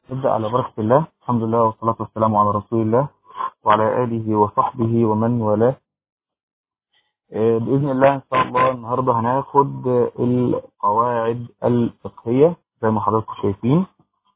نبدأ على بركة الله الحمد لله والصلاة والسلام على رسول الله وعلى آله وصحبه ومن والاه آه، بإذن الله إن شاء الله النهاردة هناخد القواعد الفقهية زي ما حضراتكم شايفين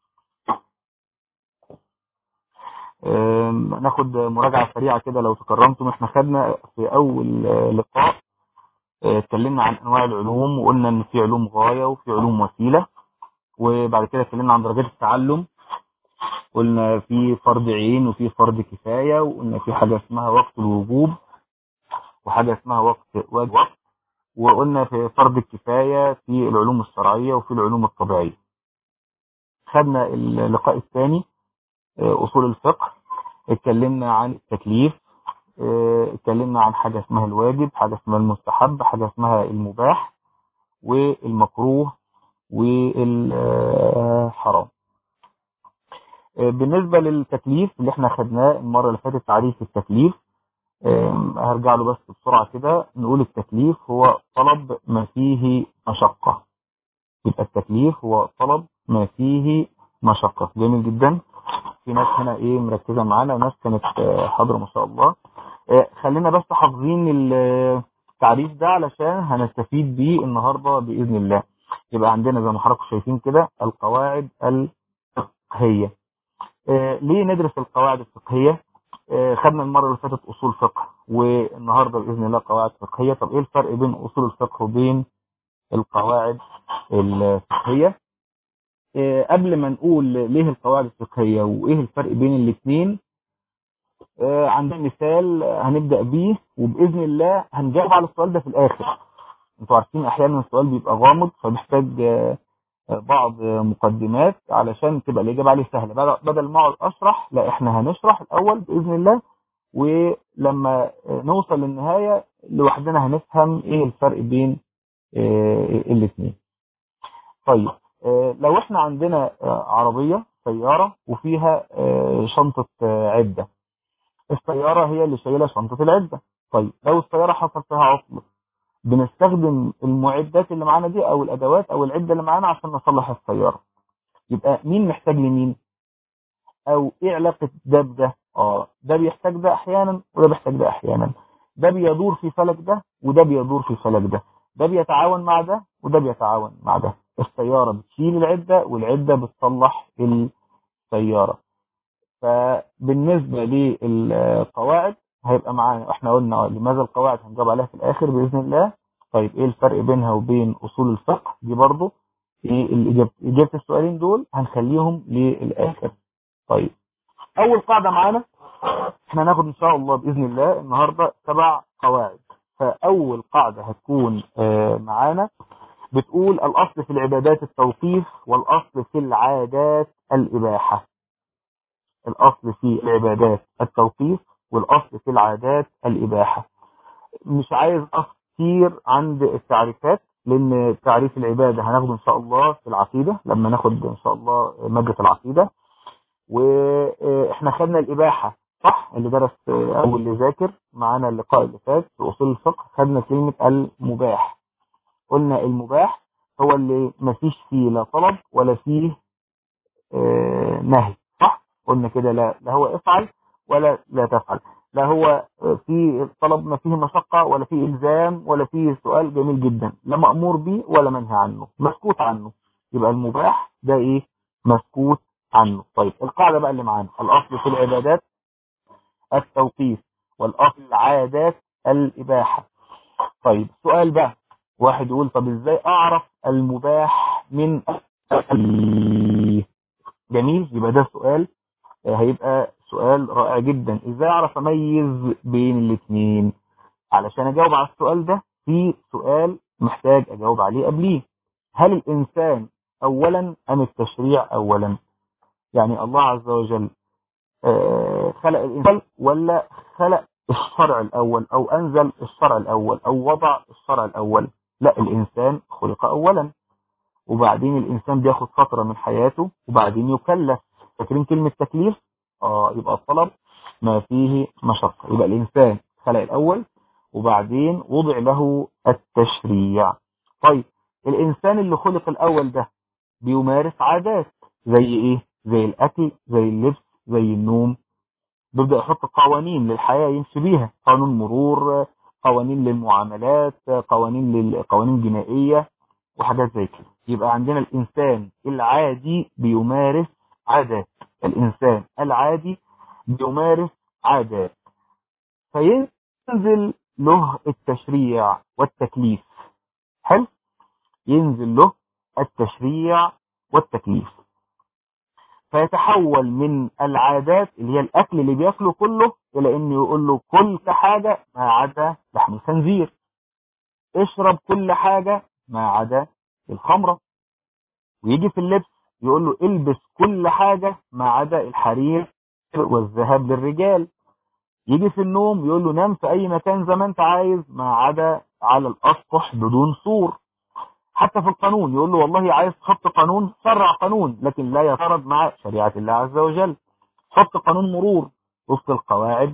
آم، ناخد مراجعة سريعة كده لو تكرمتم احنا خدنا في أول آه، لقاء آه، اتكلمنا عن أنواع العلوم وقلنا إن في علوم غاية وفي علوم وسيلة وبعد كده اتكلمنا عن درجات التعلم قلنا في فرض عين وفي فرض كفاية وقلنا في حاجة اسمها وقت الوجوب وحاجة اسمها وقت واجب وقلنا في فرض الكفاية في العلوم الشرعية وفي العلوم الطبيعية خدنا اللقاء الثاني آه، أصول الفقه اتكلمنا عن التكليف آه، اتكلمنا عن حاجة اسمها الواجب حاجة اسمها المستحب حاجة اسمها المباح والمكروه والحرام بالنسبة للتكليف اللي احنا خدناه المرة اللي فاتت تعريف التكليف آم، هرجع له بس بسرعة كده نقول التكليف هو طلب ما فيه مشقة يبقى التكليف هو طلب ما فيه مشقة جميل جدا في ناس هنا ايه مركزة معانا وناس كانت آه، حاضرة ما شاء الله آه، خلينا بس حافظين ال- التعريف ده علشان هنستفيد بيه النهاردة بإذن الله يبقى عندنا زي ما حضراتكم شايفين كده القواعد الفقهية آه، ليه ندرس القواعد الفقهية آه، خدنا المرة اللي فاتت أصول فقه والنهاردة بإذن الله قواعد فقهية طب إيه الفرق بين أصول الفقه وبين القواعد الفقهية آه، قبل ما نقول ليه القواعد الفقهية وإيه الفرق بين الاثنين آه، عندنا مثال هنبدأ بيه وبإذن الله هنجاوب على السؤال ده في الآخر انتوا عارفين أحيانا السؤال بيبقى غامض فبيحتاج آه، بعض مقدمات علشان تبقى الإجابة عليه سهلة بدل- بدل ما اقعد أشرح لا إحنا هنشرح الأول بإذن الله ولما نوصل للنهاية لوحدنا هنفهم إيه الفرق بين الاثنين طيب آه، لو إحنا عندنا آه، عربية سيارة وفيها آه، شنطة آه، عدة السيارة هي اللي شايلة شنطة العدة طيب لو السيارة حصل فيها عطل بنستخدم المعدات اللي معانا دي او الادوات او العده اللي معانا عشان نصلح السياره يبقى مين محتاج لمين او ايه علاقه ده بده اه ده بيحتاج ده احيانا وده بيحتاج ده احيانا ده بيدور في فلك ده وده بيدور في فلك ده ده بيتعاون مع ده وده بيتعاون مع ده السياره بتشيل العده والعده بتصلح السياره فبالنسبه للقواعد هيبقى معانا احنا قلنا لماذا القواعد هنجاوب عليها في الاخر باذن الله طيب ايه الفرق بينها وبين اصول الفقه دي برضو ايه الاجابه اجابه السؤالين دول هنخليهم للاخر طيب اول قاعده معانا احنا هناخد ان شاء الله باذن الله النهارده سبع قواعد فاول قاعده هتكون آه، معانا بتقول الاصل في العبادات التوقيف والاصل في العادات الاباحه الاصل في العبادات التوقيف والاصل في العادات الاباحه مش عايز أقف كتير عند التعريفات لان تعريف العباده هناخده ان شاء الله في العقيده لما ناخد ان شاء الله ماده العقيده واحنا خدنا الاباحه صح اللي درس او اللي ذاكر معانا اللقاء اللي فات في اصول الفقه خدنا كلمه المباح قلنا المباح هو اللي ما فيش فيه لا طلب ولا فيه آه، نهي صح قلنا كده لا لا هو افعل ولا لا تفعل لا هو في طلب ما فيه مشقة ولا فيه إلزام ولا فيه سؤال جميل جدا لا مأمور به ولا منهى عنه مسكوت عنه يبقى المباح ده إيه مسكوت عنه طيب القاعدة بقى اللي معانا الأصل في العبادات التوقيف والأصل العادات الإباحة طيب سؤال بقى واحد يقول طب إزاي أعرف المباح من الكراهية؟ جميل يبقى ده سؤال آه، هيبقى سؤال رائع جدا ازاي اعرف اميز بين الاثنين علشان اجاوب على السؤال ده في سؤال محتاج اجاوب عليه قبليه هل الانسان اولا ام التشريع اولا يعني الله عز وجل آه، خلق الانسان ولا خلق الشرع الاول او انزل الشرع الاول او وضع الشرع الاول لا الانسان خلق اولا وبعدين الانسان بياخد فتره من حياته وبعدين يكلف فاكرين كلمه تكليف اه يبقى الطلب ما فيه مشقه يبقى الانسان خلق الاول وبعدين وضع له التشريع طيب الانسان اللي خلق الاول ده بيمارس عادات زي ايه زي الاكل زي اللبس زي النوم بيبدا يحط قوانين للحياه يمشي بيها قانون مرور قوانين للمعاملات قوانين للقوانين جنائيه وحاجات زي كده يبقى عندنا الانسان العادي بيمارس عادات الانسان العادي بيمارس عادات فينزل له التشريع والتكليف حلو ينزل له التشريع والتكليف فيتحول من العادات اللي هي الاكل اللي بياكله كله الى انه يقول له كل حاجه ما عدا لحم الخنزير اشرب كل حاجه ما عدا الخمره ويجي في اللبس يقول له البس كل حاجه ما عدا الحرير والذهب للرجال يجي في النوم يقول له نام في اي مكان زي ما انت عايز ما عدا على الاسطح بدون سور حتى في القانون يقول له والله عايز تحط قانون شرع قانون لكن لا يتعارض مع شريعه الله عز وجل حط قانون مرور وفق القواعد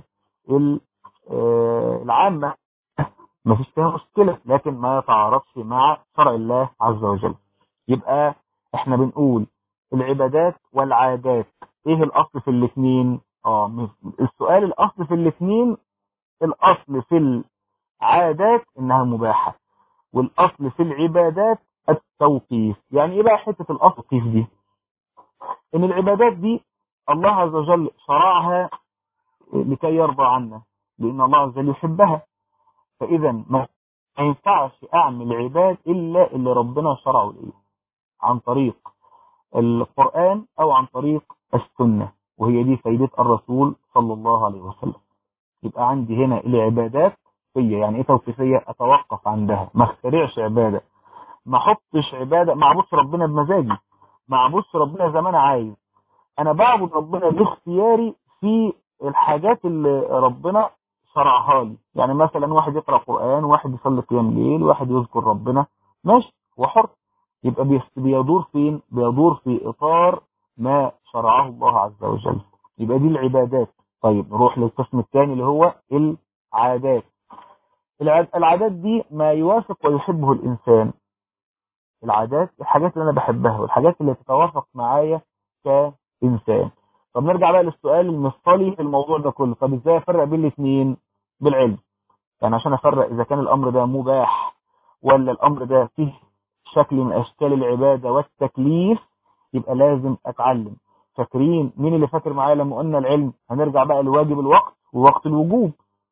العامه ما فيش فيها مشكله لكن ما يتعارضش مع شرع الله عز وجل يبقى احنا بنقول العبادات والعادات ايه الاصل في الاثنين اه السؤال الاصل في الاثنين الاصل في العادات انها مباحه والاصل في العبادات التوقيف يعني ايه بقى حته الاصل التوقيف دي ان العبادات دي الله عز وجل شرعها لكي يرضى عنا لان الله عز وجل يحبها فاذا ما ينفعش اعمل عباد الا اللي ربنا شرعه لي عن طريق القران او عن طريق السنه وهي دي فايده الرسول صلى الله عليه وسلم يبقى عندي هنا العبادات توقيفيه يعني ايه توقيفيه اتوقف عندها ما اخترعش عباده ما احطش عباده ما اعبدش ربنا بمزاجي ما اعبدش ربنا زي ما انا عايز انا بعبد ربنا باختياري في الحاجات اللي ربنا شرعها لي يعني مثلا واحد يقرا قران واحد يصلي قيام ليل واحد يذكر ربنا ماشي وحر يبقى بيدور فين بيدور في اطار ما شرعه الله عز وجل يبقى دي العبادات طيب نروح للقسم الثاني اللي هو العادات العادات دي ما يوافق ويحبه الإنسان العادات الحاجات اللي أنا بحبها والحاجات اللي تتوافق معايا كإنسان طب نرجع بقى للسؤال المفصلي في الموضوع ده كله طب ازاي افرق بين الاثنين بالعلم يعني عشان افرق اذا كان الامر ده مباح ولا الامر ده فيه شكل من اشكال العباده والتكليف يبقى لازم اتعلم فاكرين مين اللي فاكر معايا لما قلنا العلم هنرجع بقى لواجب الوقت ووقت الوجوب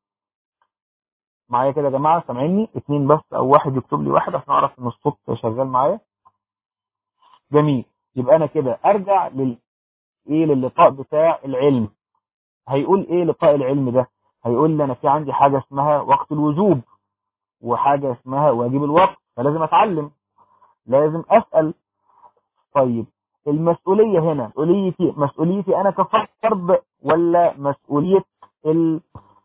معايا كده يا جماعه سامعيني اتنين بس او واحد يكتب لي واحد عشان اعرف ان الصوت شغال معايا جميل يبقى انا كده ارجع لل ايه للقاء بتاع العلم هيقول ايه لقاء العلم ده هيقول لي انا في عندي حاجه اسمها وقت الوجوب وحاجه اسمها واجب الوقت فلازم اتعلم لازم اسال طيب المسؤوليه هنا مسؤوليتي مسؤوليتي انا كفرد ولا مسؤوليه ال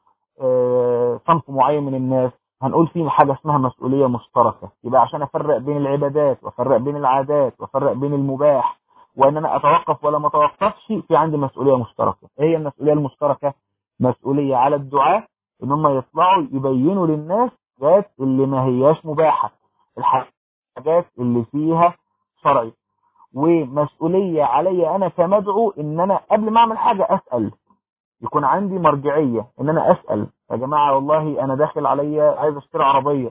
صنف معين من الناس هنقول في حاجه اسمها مسؤوليه مشتركه يبقى عشان افرق بين العبادات وافرق بين العادات وافرق بين المباح وان انا اتوقف ولا ما اتوقفش في عندي مسؤوليه مشتركه ايه هي المسؤوليه المشتركه مسؤوليه على الدعاة ان هم يطلعوا يبينوا للناس الحاجات اللي ما هياش مباحه الحاجات اللي فيها شرعي ومسؤوليه علي انا كمدعو ان انا قبل ما اعمل حاجه اسال يكون عندي مرجعية ان انا اسأل يا جماعة والله انا داخل عليا عايز اشتري عربية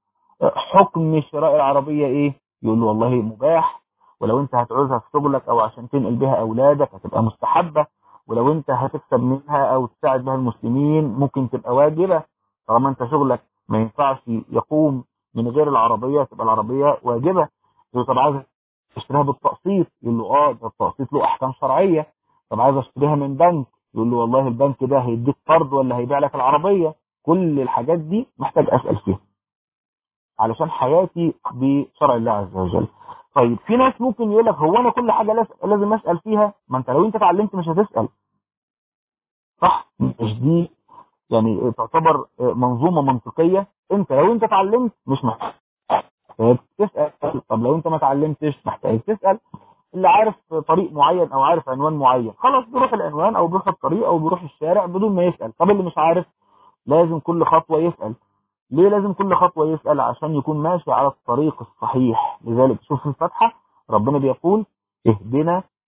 حكم شراء العربية ايه يقول له والله مباح ولو انت هتعوزها في شغلك او عشان تنقل بها اولادك هتبقى مستحبة ولو انت هتكسب منها او تساعد بها المسلمين ممكن تبقى واجبة طالما انت شغلك ما ينفعش يقوم من غير العربية تبقى العربية واجبة يقول طب عايز اشتريها بالتقسيط يقول له اه ده التقسيط له احكام شرعية طب عايز اشتريها من بنك يقول له والله البنك ده هيديك قرض ولا هيبيع لك العربية كل الحاجات دي محتاج أسأل فيها علشان حياتي بشرع الله عز وجل طيب في ناس ممكن يقول لك هو انا كل حاجة لازم اسأل فيها ما انت لو انت اتعلمت مش هتسأل صح مش دي يعني تعتبر منظومة منطقية انت لو انت اتعلمت مش محتاج تسأل طب لو انت ما اتعلمتش محتاج تسأل اللي عارف طريق معين او عارف عنوان معين خلاص بيروح العنوان او بيروح الطريق او بيروح الشارع بدون ما يسأل طب اللي مش عارف لازم كل خطوة يسأل ليه لازم كل خطوة يسأل عشان يكون ماشي على الطريق الصحيح لذلك شوف في الفتحة ربنا بيقول اهدنا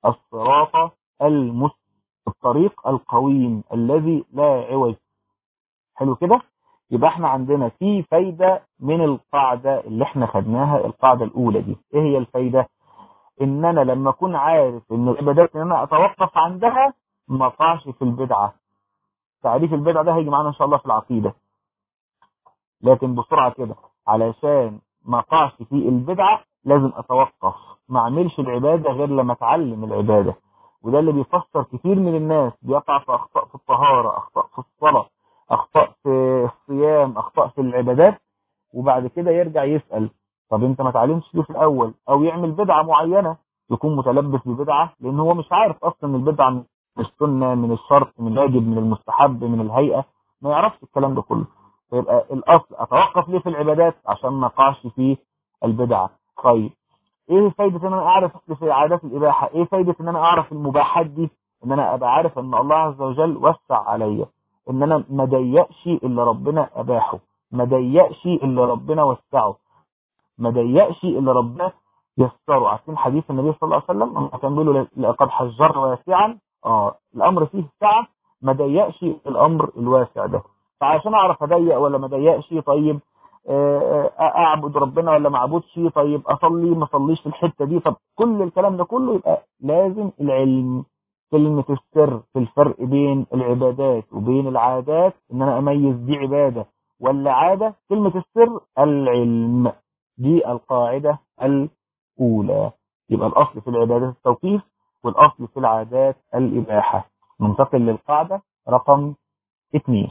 الصراط المس الطريق القويم الذي لا عوج حلو كده يبقى احنا عندنا في فايدة من القاعدة اللي احنا خدناها القاعدة الاولى دي ايه هي الفايدة ان انا لما اكون عارف ان العبادات ان انا اتوقف عندها ما اقعش في البدعة تعريف البدعة ده هيجي معانا ان شاء الله في العقيدة لكن بسرعة كده علشان ما اقعش في البدعة لازم اتوقف ما اعملش العبادة غير لما اتعلم العبادة وده اللي بيفسر كتير من الناس بيقع في اخطاء في الطهارة اخطاء في الصلاة اخطاء في الصيام اخطاء في العبادات وبعد كده يرجع يسأل طب انت ما تعلمش دي في الاول او يعمل بدعة معينة يكون متلبس ببدعة لان هو مش عارف اصلا البدعة من السنة من الشرط من الواجب من المستحب من الهيئة ما يعرفش الكلام ده كله فيبقى الاصل اتوقف ليه في العبادات عشان ما اقعش في البدعة طيب ايه فايدة ان انا اعرف في عادات الاباحة ايه فايدة ان انا اعرف المباحات دي ان انا ابقى عارف ان الله عز وجل وسع عليا ان انا ما ضيقش اللي ربنا اباحه ما ضيقش اللي ربنا وسعه ما ضيقش اللي ربنا يسره عارفين حديث النبي صلى الله عليه وسلم لما كان بيقول له لقد حجرت واسعا اه الامر فيه سعه ما ضيقش الامر الواسع ده فعشان اعرف اضيق ولا ما ضيقش طيب اعبد ربنا ولا ما اعبدش طيب اصلي ما اصليش في الحته دي طب كل الكلام ده كله يبقى لازم العلم كلمة السر في الفرق بين العبادات وبين العادات ان انا اميز دي عبادة ولا عادة كلمة السر العلم دي القاعدة الاولى يبقى الاصل في العبادات التوقيف والاصل في العادات الاباحة ننتقل للقاعدة رقم اثنين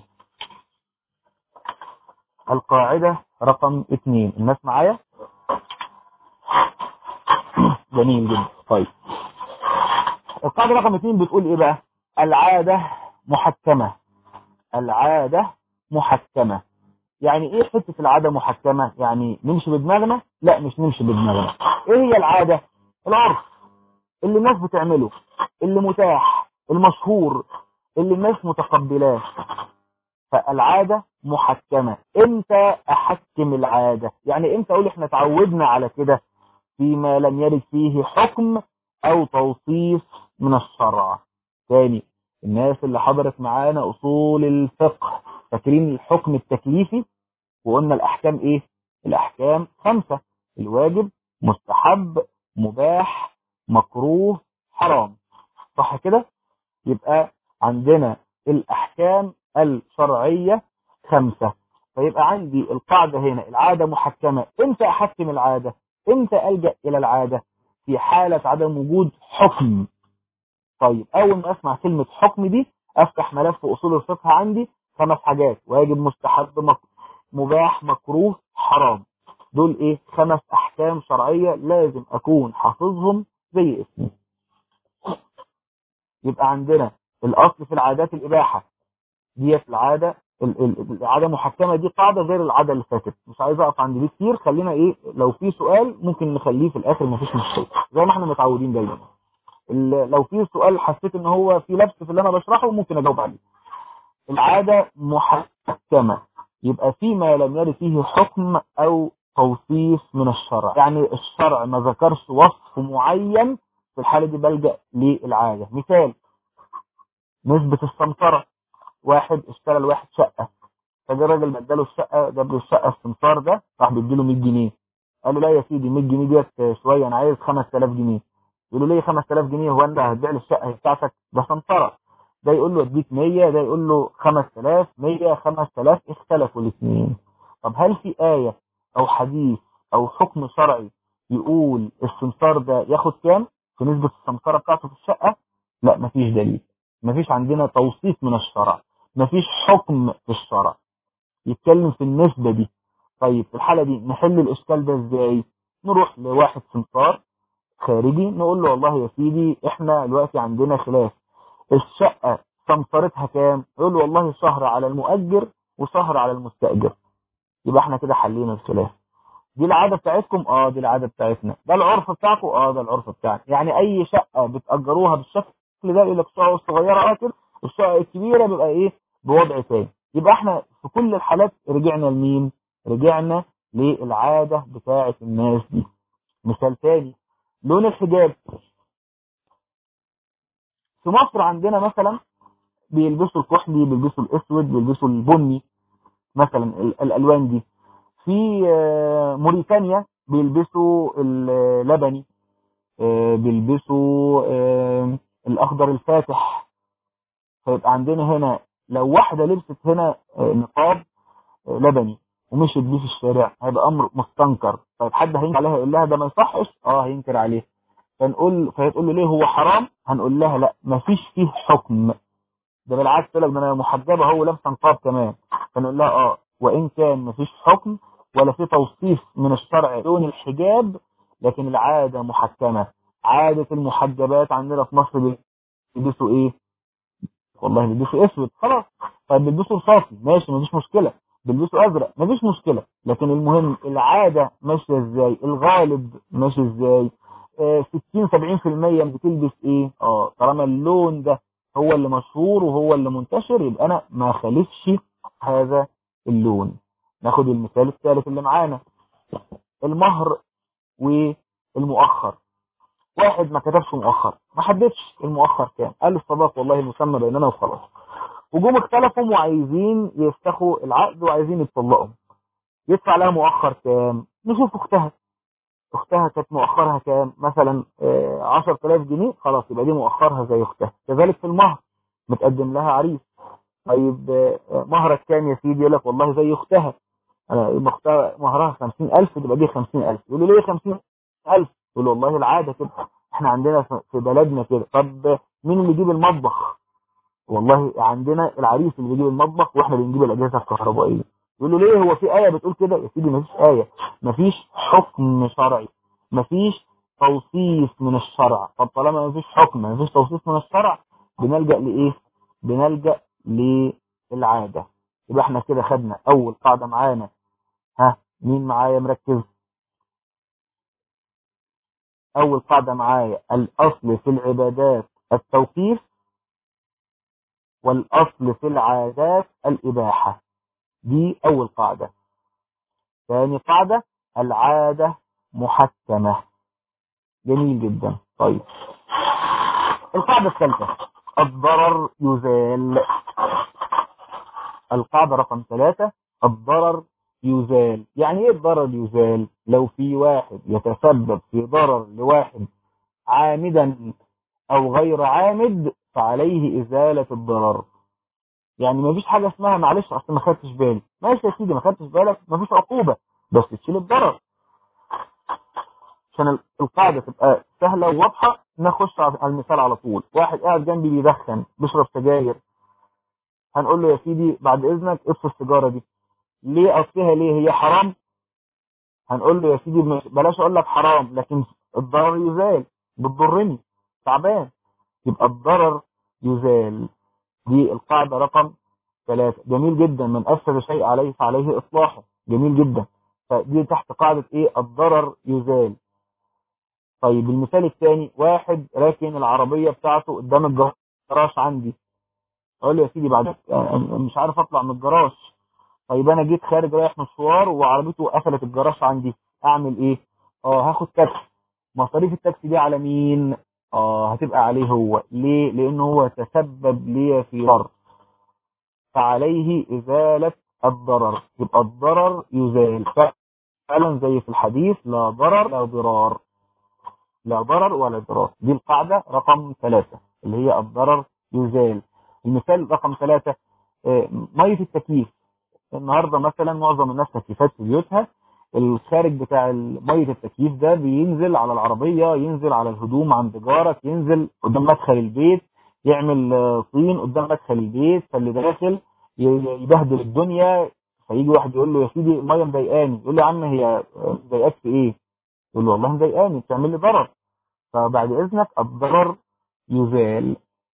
القاعدة رقم اثنين الناس معايا جميل جدا طيب القاعدة رقم اثنين بتقول ايه بقى العادة محكمة العادة محكمة يعني ايه حتة العادة محكمة يعني نمشي بدماغنا لا مش نمشي بدماغنا ايه هي العادة العرف اللي الناس بتعمله اللي متاح المشهور اللي الناس متقبلاه فالعادة محكمة امتى احكم العادة يعني امتى اقول احنا تعودنا على كده فيما لم يرد فيه حكم او توصيف من الشرع ثاني الناس اللي حضرت معانا اصول الفقه فاكرين الحكم التكليفي وقلنا الاحكام ايه الاحكام خمسة الواجب مستحب مباح مكروه حرام صح كده يبقى عندنا الاحكام الشرعية خمسة فيبقى عندي القاعدة هنا العادة محكمة امتى احكم العادة امتى الجأ الى العادة في حالة عدم وجود حكم طيب اول ما اسمع كلمة حكم دي افتح ملف اصول الفقه عندي خمس حاجات واجب مستحب مك... مباح مكروه حرام دول ايه خمس احكام شرعية لازم اكون حافظهم زي اسمي يبقى عندنا الاصل في العادات الاباحة ديت العادة العادة محكمة دي قاعدة غير العادة اللي فاتت مش عايز اقف عند دي كتير خلينا ايه لو في سؤال ممكن نخليه في الاخر مفيش مشكلة زي ما احنا متعودين دايما لو في سؤال حسيت ان هو في لبس في اللي انا بشرحه ممكن اجاوب عليه العادة محكمة يبقى فيما لم يرد فيه حكم او توصيف من الشرع يعني الشرع ما ذكرش وصف معين في الحالة دي بلجأ للعادة مثال نسبة السمسرة واحد اشترى لواحد شقة فجاء الراجل ما اداله الشقة جاب له الشقة السمسار ده راح بيديله 100 جنيه قال له لا يا سيدي 100 جنيه ديت شوية انا عايز 5000 جنيه يقول له ليه 5000 جنيه هو انت هتبيع لي الشقة بتاعتك ده سمسرة ده يقول له اديك 100 ده يقول له 5000 100 5000 اختلفوا الاثنين طب هل في آية او حديث او حكم شرعي يقول السمسار ده ياخد كام في نسبة السمسرة بتاعته في الشقة لا مفيش دليل مفيش عندنا توصيف من الشرع مفيش حكم في الشرع يتكلم في النسبة دي طيب في الحالة دي نحل الاشكال ده ازاي نروح لواحد سمسار خارجي نقول له والله يا سيدي احنا دلوقتي عندنا خلاف الشقة سمسرتها كام يقول له والله شهر على المؤجر وشهر على المستأجر يبقى احنا كده حلينا الخلاف دي العادة بتاعتكم اه دي العادة بتاعتنا ده العرف بتاعكم اه ده العرف بتاعنا يعني اي شقة بتأجروها بالشكل ده يقول لك الشقة الصغيرة اه كده الشقة الكبيرة بيبقى ايه بوضع تاني يبقى احنا في كل الحالات رجعنا لمين رجعنا للعادة بتاعة الناس دي مثال تاني لون الحجاب في مصر عندنا مثلا بيلبسوا الكحلي بيلبسوا الاسود بيلبسوا البني مثلا ال- الالوان دي في آه، موريتانيا بيلبسوا اللبني آه، بيلبسوا آه، الاخضر الفاتح فيبقى عندنا هنا لو واحدة لبست هنا آه، نقاب آه، لبني ومشيت بيه في الشارع هيبقى امر مستنكر طيب حد هينكر عليها يقول لها ده ما يصحش اه هينكر عليه فنقول فهتقول له ليه هو حرام هنقول لها لا مفيش فيه حكم ده بالعكس تقول لك ده انا محجبه هو لابسه نقاب كمان فنقول لها اه وان كان مفيش حكم ولا في توصيف من الشرع لون الحجاب لكن العاده محكمه عاده المحجبات عندنا في مصر بيلبسوا ايه والله بيلبسوا اسود خلاص طيب بيلبسوا رصاصي ماشي مفيش مشكله بيلبسوا ازرق مفيش مشكله لكن المهم العاده ماشيه ازاي الغالب ماشي ازاي آه 60 70% بتلبس ايه اه طالما اللون ده هو اللي مشهور وهو اللي منتشر يبقى انا ما خالفش هذا اللون ناخد المثال الثالث اللي معانا المهر والمؤخر واحد ما كتبش مؤخر ما حددش المؤخر كام قال الصداق والله المسمى بيننا وخلاص وجم اختلفوا وعايزين يفتحوا العقد وعايزين يتطلقوا يدفع لها مؤخر كام نشوف اختها اختها كانت مؤخرها كام مثلا آه، 10000 جنيه خلاص يبقى دي مؤخرها زي اختها كذلك في المهر متقدم لها عريس طيب آه، مهرك كام يا سيدي يقول لك والله زي اختها انا يبقى اختها مهرها 50000 تبقى دي 50000 يقول له ليه 50000 يقول له والله العاده كده احنا عندنا في في بلدنا كده طب مين اللي يجيب المطبخ والله عندنا العريس اللي بيجيب المطبخ واحنا بنجيب الاجهزه الكهربائيه يقول له ليه هو في ايه بتقول كده يا سيدي مفيش ايه مفيش حكم شرعي مفيش توصيف من الشرع طب طالما مفيش حكم مفيش توصيف من الشرع بنلجا لايه بنلجا للعاده يبقى احنا كده خدنا اول قاعده معانا ها مين معايا مركز اول قاعده معايا الاصل في العبادات التوقيف والاصل في العادات الاباحه دي اول قاعده ثاني قاعده العاده محكمه جميل جدا طيب القاعده الثالثه الضرر يزال القاعده رقم ثلاثة الضرر يزال يعني ايه الضرر يزال لو في واحد يتسبب في ضرر لواحد عامدا او غير عامد فعليه ازالة الضرر يعني ما فيش حاجة اسمها معلش اصل ما خدتش بالي ماشي يا سيدي ما خدتش بالك ما فيش عقوبة بس تشيل الضرر عشان القاعدة تبقى سهلة وواضحة نخش على المثال على طول واحد قاعد جنبي بيدخن بيشرب سجاير هنقول له يا سيدي بعد اذنك اطفي السيجاره دي ليه اطفيها ليه هي حرام هنقول له يا سيدي مش- بلاش اقول لك حرام لكن الضرر يزال بتضرني تعبان يبقى الضرر يزال دي القاعده رقم ثلاثة جميل جدا من افسد شيء عليه فعليه اصلاحه جميل جدا فدي تحت قاعده ايه الضرر يزال طيب المثال الثاني واحد راكن العربيه بتاعته قدام الجراج عندي اقول له يا سيدي بعد مش عارف اطلع من الجراج طيب انا جيت خارج رايح مشوار وعربيته قفلت الجراج عندي اعمل ايه اه هاخد تاكسي مصاريف التاكسي دي على مين اه هتبقى عليه هو ليه لانه هو تسبب لي في ضرر فعليه ازاله الضرر يبقى الضرر يزال فعلا زي في الحديث لا ضرر لا ضرار لا ضرر ولا ضرار دي القاعده رقم ثلاثة اللي هي الضرر يزال المثال رقم ثلاثة آه، ميه التكييف النهارده مثلا معظم الناس تكييفات في بيوتها الخارج بتاع ميه التكييف ده بينزل على العربيه ينزل على الهدوم عند جارك ينزل قدام مدخل البيت يعمل آه، طين قدام مدخل البيت فاللي داخل ي- يبهدل الدنيا فيجي واحد يقول له يا سيدي الميه مضايقاني يقول له يا عم هي آه، مضايقاك في ايه؟ يقول له والله مضايقاني بتعمل لي ضرر فبعد اذنك الضرر يزال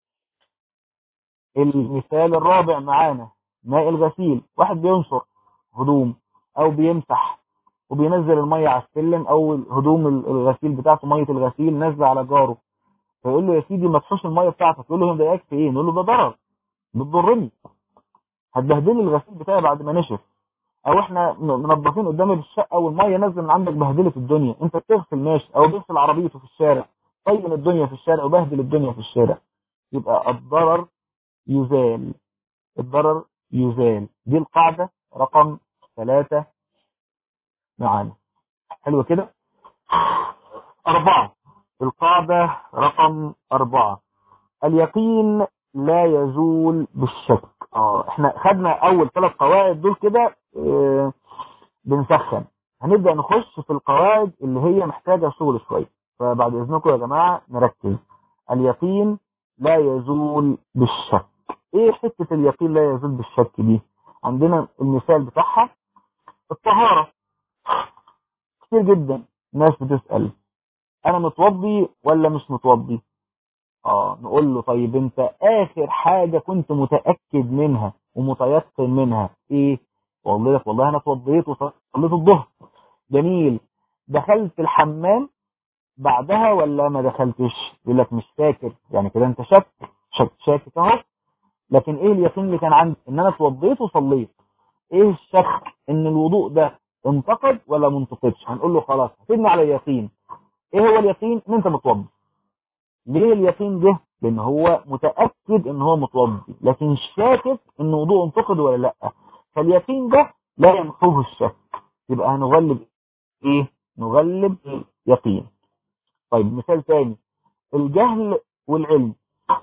المثال الرابع معانا ماء الغسيل واحد بينشر هدوم او بيمسح وبينزل الميه على السلم او هدوم الغسيل بتاعته ميه الغسيل نازله على جاره فيقول له يا سيدي ما تحوش الميه بتاعتك يقول له هي مضايقاك في ايه؟ نقول له ده ضرر بتضرني هتبهدلي الغسيل بتاعي بعد ما نشف او احنا منظفين قدامي بالشقه والميه نازله من عندك بهدلت الدنيا انت بتغسل ماشي او بيغسل عربيته في الشارع طين الدنيا في الشارع وبهدل الدنيا في الشارع يبقى الضرر يزال الضرر يزال دي القاعدة رقم ثلاثة معانا حلو كده أربعة القاعدة رقم أربعة اليقين لا يزول بالشك اه احنا خدنا اول ثلاث قواعد دول كده اه بنسخن هنبدأ نخش في القواعد اللي هي محتاجة شغل شوية فبعد اذنكم يا جماعة نركز اليقين لا يزول بالشك ايه حتة اليقين لا يزول بالشك دي عندنا المثال بتاعها الطهارة كتير جدا ناس بتسأل انا متوضي ولا مش متوضي اه نقول له طيب انت اخر حاجة كنت متأكد منها ومتيقن منها ايه والله لك والله انا اتوضيت وصليت الظهر جميل دخلت الحمام بعدها ولا ما دخلتش يقول لك مش فاكر يعني كده انت شك شك شاكك اهو لكن ايه اليقين اللي كان عندي ان انا اتوضيت وصليت ايه الشك ان الوضوء ده انتقد ولا ما انتقدش هنقول له خلاص هتبني على اليقين ايه هو اليقين ان انت متوضي ليه اليقين ده لان هو متاكد ان هو متوضي لكن شاكك ان وضوءه انتقد ولا لا فاليقين ده لا ينفوه الشك يبقى هنغلب ايه نغلب يقين طيب مثال تاني الجهل والعلم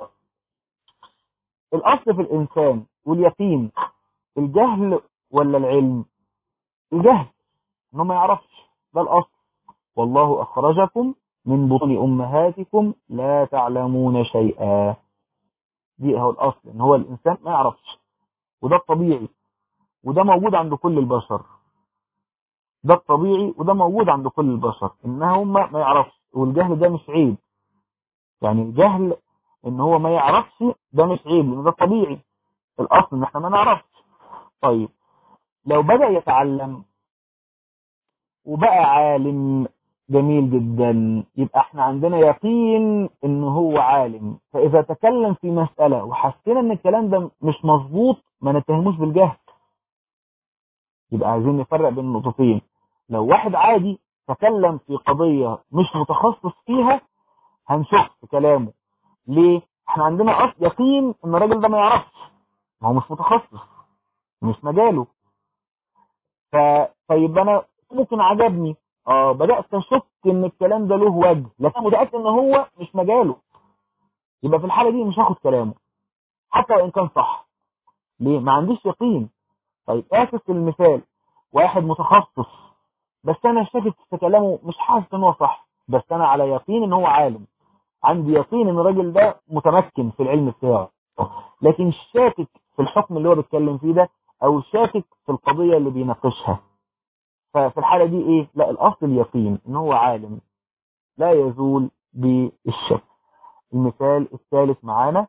الاصل في الانسان واليقين الجهل ولا العلم الجهل انه ما يعرفش ده الاصل والله اخرجكم من بطون امهاتكم لا تعلمون شيئا دي هو الاصل ان هو الانسان ما يعرفش وده الطبيعي وده موجود عند كل البشر ده الطبيعي وده موجود عند كل البشر ان هم ما يعرفش والجهل ده مش عيب يعني الجهل ان هو ما يعرفش ده مش عيب لان ده الطبيعي الاصل ان احنا ما نعرفش طيب لو بدأ يتعلم وبقى عالم جميل جدا يبقى احنا عندنا يقين ان هو عالم فاذا تكلم في مسألة وحسينا ان الكلام ده مش مظبوط ما نتهموش بالجهل يبقى عايزين نفرق بين النقطتين لو واحد عادي تكلم في قضية مش متخصص فيها هنشوف في كلامه ليه احنا عندنا اصل يقين ان الراجل ده ما يعرفش ما هو مش متخصص مش مجاله ف... طيب انا ممكن عجبني اه بدأت اشك ان الكلام ده له وجه لكن متأكد ان هو مش مجاله يبقى في الحالة دي مش هاخد كلامه حتى وان كان صح ليه ما عنديش يقين طيب اسف المثال واحد متخصص بس انا شاكك في كلامه مش حاسس ان هو صح بس انا على يقين ان هو عالم عندي يقين ان الراجل ده متمكن في العلم بتاعه لكن شاكك في الحكم اللي هو بيتكلم فيه ده او شاكك في القضية اللي بيناقشها ففي الحالة دي ايه لا الاصل اليقين ان هو عالم لا يزول بالشك المثال الثالث معانا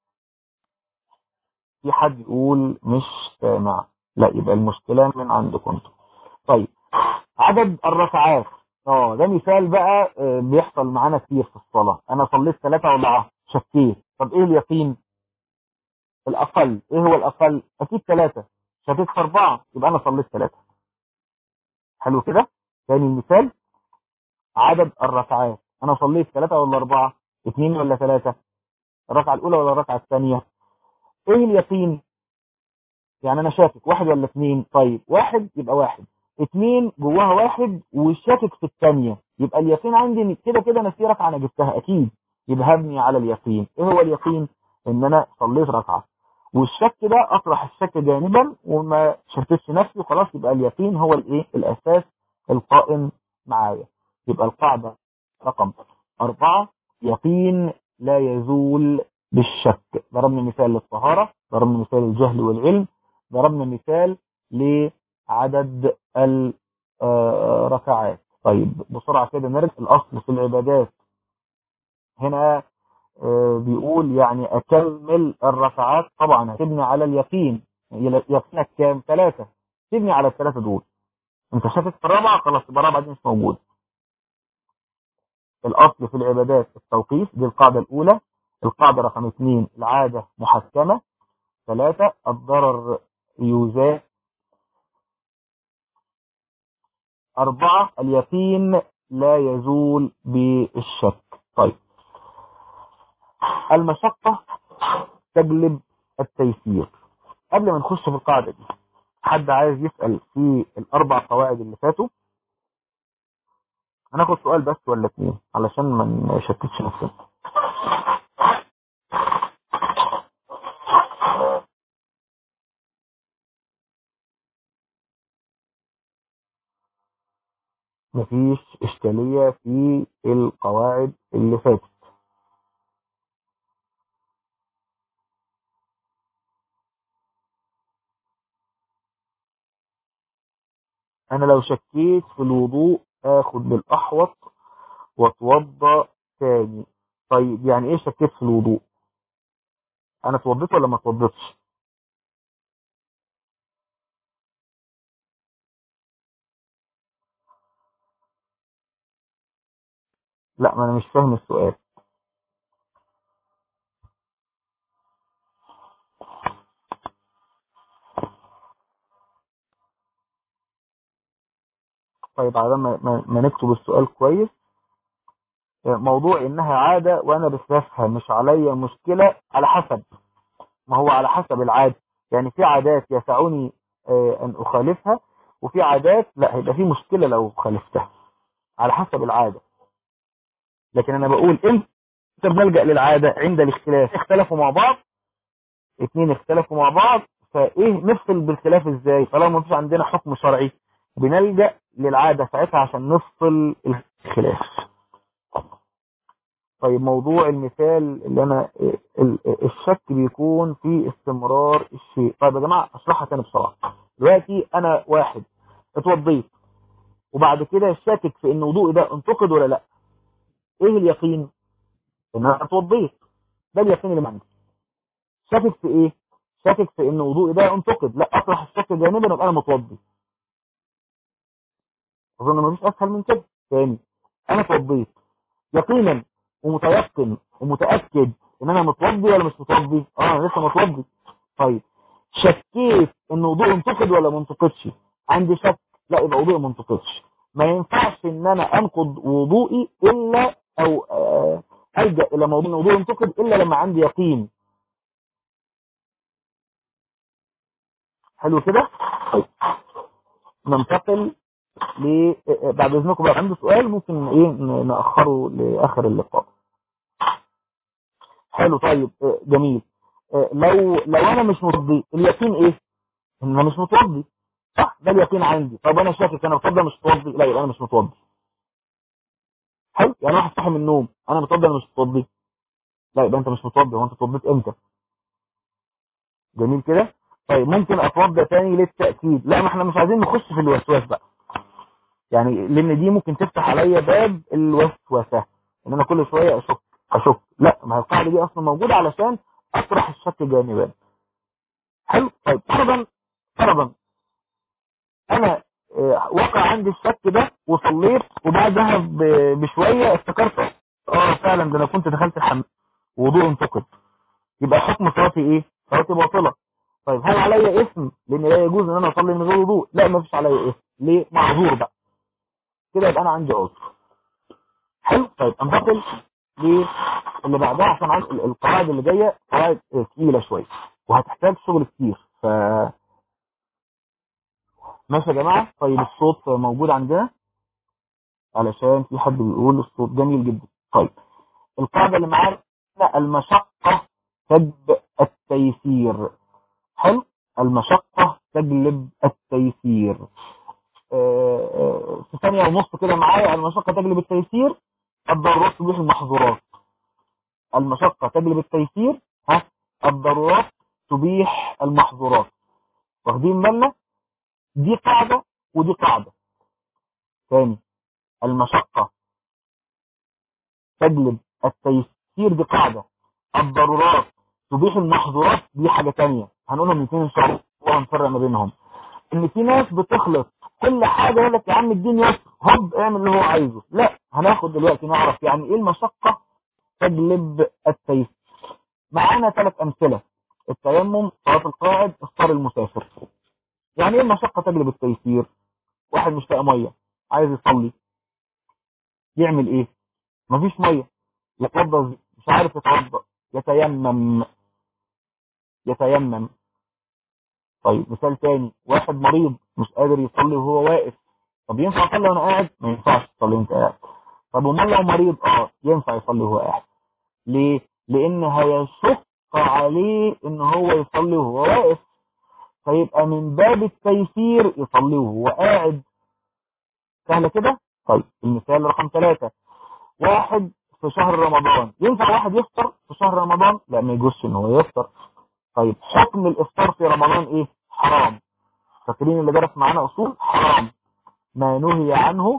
في حد يقول مش سامع لا يبقى المشكلة من عندكم طيب عدد الركعات اه ده مثال بقى بيحصل معانا كتير في الصلاة انا صليت ثلاثة ولا شكيت طب ايه اليقين الاقل ايه هو الاقل اكيد ثلاثة شكيت في اربعة يبقى انا صليت ثلاثة حلو كده ثاني مثال عدد الركعات انا صليت ثلاثة ولا اربعة اثنين ولا ثلاثة الركعة الاولى ولا الركعة الثانية ايه اليقين يعني انا شاكك واحد ولا اثنين طيب واحد يبقى واحد اثنين جواها واحد وشاكك في الثانية يبقى اليقين عندي ان كده كده انا في ركعة انا جبتها اكيد يبقى هبني على اليقين ايه هو اليقين ان انا صليت ركعة والشك ده اطرح الشك جانبا وما شتتش نفسي وخلاص يبقى اليقين هو الايه الاساس القائم معايا يبقى القاعدة رقم أربعة يقين لا يزول بالشك ضربنا مثال للطهارة ضربنا مثال الجهل والعلم ضربنا مثال لعدد الركعات طيب بسرعة كده نرجع الأصل في العبادات هنا بيقول يعني أكمل الركعات طبعا هتبني على اليقين يقينك كام ثلاثة تبني على الثلاثة دول انت شاكك في الرابعة خلاص يبقى الرابعة دي مش موجودة الأصل في العبادات التوقيف دي القاعدة الأولى القاعدة رقم اثنين العادة محكمة ثلاثة الضرر يزال أربعة اليقين لا يزول بالشك طيب المشقة تجلب التيسير قبل ما نخش في القاعدة دي حد عايز يسأل في الأربع قواعد اللي فاتوا هناخد سؤال بس ولا اتنين علشان ما نشتتش نفسنا مفيش إشكالية في القواعد اللي فاتت أنا لو شكيت في الوضوء آخد بالأحوط واتوضى تاني طيب يعني إيه شكيت في الوضوء أنا اتوضيت ولا ما اتوضيتش لا ما أنا مش فاهم السؤال طيب على ما, ما, ما نكتب السؤال كويس موضوع انها عادة وانا بسلفها مش عليا مشكلة على حسب ما هو على حسب العادة يعني في عادات يسعني آه، ان اخالفها وفي عادات لا هيبقى في مشكلة لو خالفتها على حسب العادة لكن انا بقول امتى بنلجأ للعادة عند الاختلاف اختلفوا مع بعض اتنين اختلفوا مع بعض فايه نفصل بالخلاف ازاي طالما ما فيش عندنا حكم شرعي بنلجأ للعادة ساعتها عشان نفصل الخلاف طيب موضوع المثال اللي انا ال- الشك بيكون في استمرار الشيء طيب يا جماعة اشرحها تاني بسرعة دلوقتي انا واحد اتوضيت وبعد كده شاكك في ان وضوئي ده انتقد ولا لا ايه اليقين ان انا اتوضيت ده اليقين اللي عندي شاكك في ايه شاكك في ان وضوئي ده انتقد لا اطرح الشك جانبا يبقى انا متوضي اظن مفيش اسهل من كده تاني انا اتوضيت يقينا ومتيقن ومتاكد ان انا متوضي ولا مش متوضي اه انا لسه متوضي طيب شكيت ان وضوء انتقد ولا ما انتقدش عندي شك لا يبقى وضوء ما انتقدش ما ينفعش ان انا انقض وضوئي الا او آه الجا الى موضوع ان وضوء انتقد الا لما عندي يقين حلو كده طيب ننتقل ل بعد اذنكم بقى عنده سؤال ممكن ايه ن- ناخره لاخر اللقاء حلو طيب آه، جميل آه، لو لو انا مش متوضي اليقين ايه ان انا مش متوضي صح ده اليقين عندي طب انا شاكك انا متوضي مش متوضي لا يبقى انا مش متوضي حلو يعني واحد صاحي من النوم انا متوضي انا مش متوضي لا يبقى انت مش متوضي هو انت اتوضيت امتى جميل كده طيب ممكن اتوضى تاني للتاكيد لا ما احنا مش عايزين نخش في الوسواس بقى يعني لان دي ممكن تفتح عليا باب الوسوسه ان انا كل شويه اشك اشك لا ما هي القاعده دي اصلا موجوده علشان اطرح الشك جانبا حلو طيب فرضا فرضا انا آه، وقع عندي الشك ده وصليت وبعدها ب- بشويه افتكرت اه فعلا ده انا كنت دخلت الحمام وضوء انتقد يبقى حكم صلاتي ايه صلاتي باطله طيب هل عليا اسم لان لا يجوز ان انا اصلي من غير وضوء لا ما فيش عليا اسم ليه معذور بقى كده يبقى انا عندي عذر حلو طيب انتقل للي بعدها عشان عن ال- القواعد اللي جايه قواعد آه، تقيله شويه وهتحتاج شغل كتير ف ماشي يا جماعه طيب الصوت موجود عندنا علشان في حد بيقول الصوت جميل جدا طيب القاعده اللي معانا المشقه تجلب التيسير حلو المشقه تجلب التيسير آه، آه، في ثانيه ونص كده معايا المشقه تجلب التيسير الضرورات تبيح المحظورات المشقة تجلب التيسير ها الضرورات تبيح المحظورات واخدين بالنا دي قاعدة ودي قاعدة ثاني المشقة تجلب التيسير دي قاعدة الضرورات تبيح المحظورات دي حاجة تانية هنقولهم الاثنين ان شاء الله ونفرق ما بينهم ان في ناس بتخلط كل حاجة يقول لك يا عم الدين يسر هوب اعمل اللي هو عايزه لا هناخد دلوقتي نعرف يعني ايه المشقة تجلب التيسير معانا ثلاث امثله التيمم صلاه القاعد افطار المسافر يعني ايه المشقه تجلب التيسير واحد مش لاقي ميه عايز يصلي يعمل ايه مفيش ميه يتوضا إزاي؟ مش عارف يتوضا يتيمم يتيمم طيب مثال تاني واحد مريض مش قادر يصلي وهو واقف طب ينفع يصلي وانا قاعد ما ينفعش تصلي وانت قاعد طب امال لو مريض اه ينفع يصلي وهو قاعد ليه لان هيشق عليه ان هو يصلي وهو واقف فيبقى من باب التيسير يصلي وهو قاعد سهله كده طيب المثال رقم ثلاثة واحد في شهر رمضان ينفع واحد يفطر في شهر رمضان لا ما يجوزش ان هو يفطر طيب حكم الافطار في رمضان ايه حرام فاكرين اللي درس معانا اصول حرام ما نهي عنه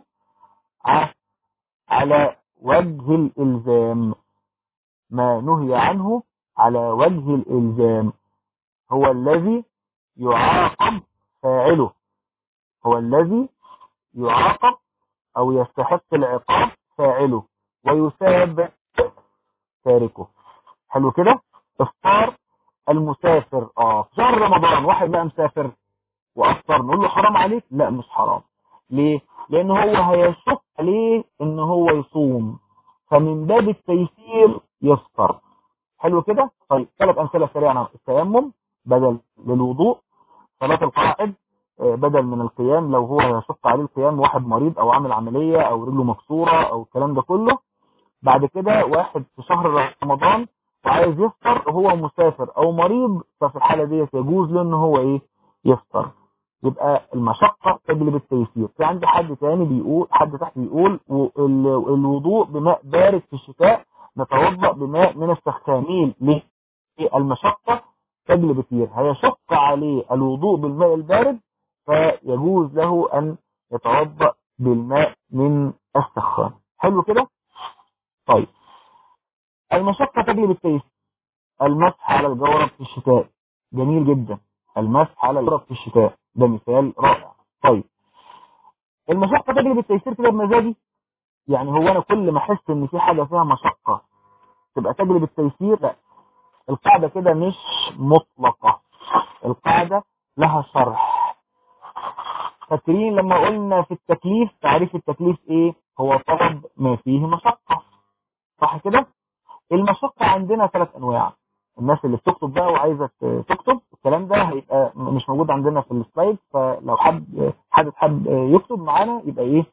على وجه الالزام ما نهي عنه على وجه الالزام هو الذي يعاقب فاعله هو الذي يعاقب او يستحق العقاب فاعله ويثاب تاركه حلو كده افطار المسافر اه في شهر رمضان واحد بقى مسافر وافطر نقول له حرام عليك لا مش حرام ليه لان هو هيشق عليه ان هو يصوم فمن باب التيسير يفطر حلو كده طيب ثلاث امثله سريعه التيمم بدل للوضوء صلاه القاعد بدل من القيام لو هو يشق عليه القيام واحد مريض او عامل عمليه او رجله مكسوره او الكلام ده كله بعد كده واحد في شهر رمضان وعايز يفطر وهو مسافر او مريض ففي الحاله دي يجوز له ان هو ايه يفطر يبقى المشقه تجلب التيسير في عندي حد تاني بيقول حد تحت بيقول الوضوء بماء بارد في الشتاء نتوضا بماء من السخانين ليه المشقه تجلب التيسير هيشق عليه الوضوء بالماء البارد فيجوز له ان يتوضا بالماء من السخان حلو كده طيب المشقة تجلب التيسير المسح على الجورب في الشتاء جميل جدا المسح على الجورب في الشتاء ده مثال رائع طيب المشقة تجلب التيسير كده بمزاجي يعني هو انا كل ما احس ان في حاجة فيها مشقة تبقى تجلب التيسير لا القاعدة كده مش مطلقة القاعدة لها شرح فاكرين لما قلنا في التكليف تعريف التكليف ايه هو طلب ما فيه مشقة صح كده المشقة عندنا ثلاث انواع الناس اللي بتكتب بقى وعايزة تكتب الكلام ده هيبقى مش موجود عندنا في السلايد فلو حد حد حد يكتب معانا يبقى ايه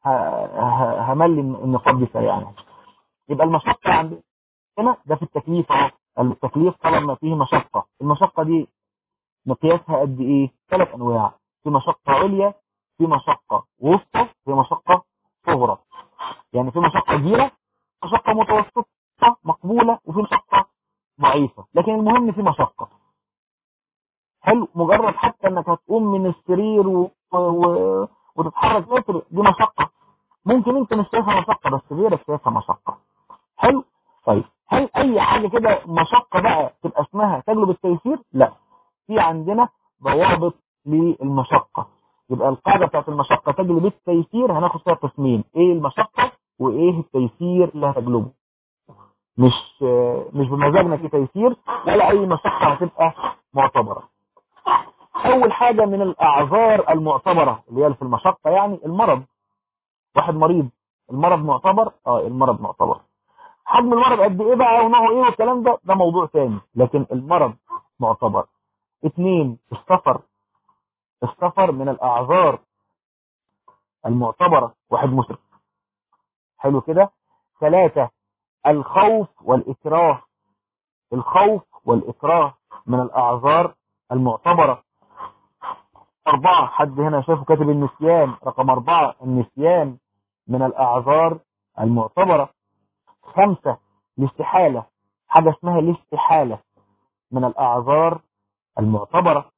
هملي النقاط دي سريعا يبقى المشقة عندنا ده في التكليف اهو التكليف طلب ما فيه مشقة المشقة دي مقياسها قد ايه ثلاث انواع في مشقة عليا في مشقة وسطى في مشقة صغرى يعني في مشقة كبيرة مشقة متوسطة مقبولة وفي مشقة ضعيفة لكن المهم في مشقة حلو مجرد حتى انك هتقوم من السرير و... و... وتتحرك متر دي مشقة ممكن انت مش شايفها مشقة بس غيرك شايفها مشقة حلو طيب هل اي حاجة كده مشقة بقى تبقى اسمها تجلب التيسير لا في عندنا ضوابط للمشقة يبقى القاعدة بتاعت المشقة تجلب التيسير هناخد فيها قسمين ايه المشقة وايه التيسير اللي هتجلبه مش مش بمزاجنا في تيسير ولا اي مشقة هتبقى معتبرة اول حاجة من الاعذار المعتبرة اللي هي في المشقة يعني المرض واحد مريض المرض معتبر اه المرض معتبر حجم المرض قد ايه بقى ونوعه ايه والكلام ده ده موضوع تاني لكن المرض معتبر اثنين السفر السفر من الاعذار المعتبرة واحد مسرف حلو كده ثلاثة الخوف والإكراه الخوف والإكراه من الأعذار المعتبرة أربعة حد هنا شافه كاتب النسيان رقم أربعة النسيان من الأعذار المعتبرة خمسة الاستحالة حاجة اسمها الاستحالة من الأعذار المعتبرة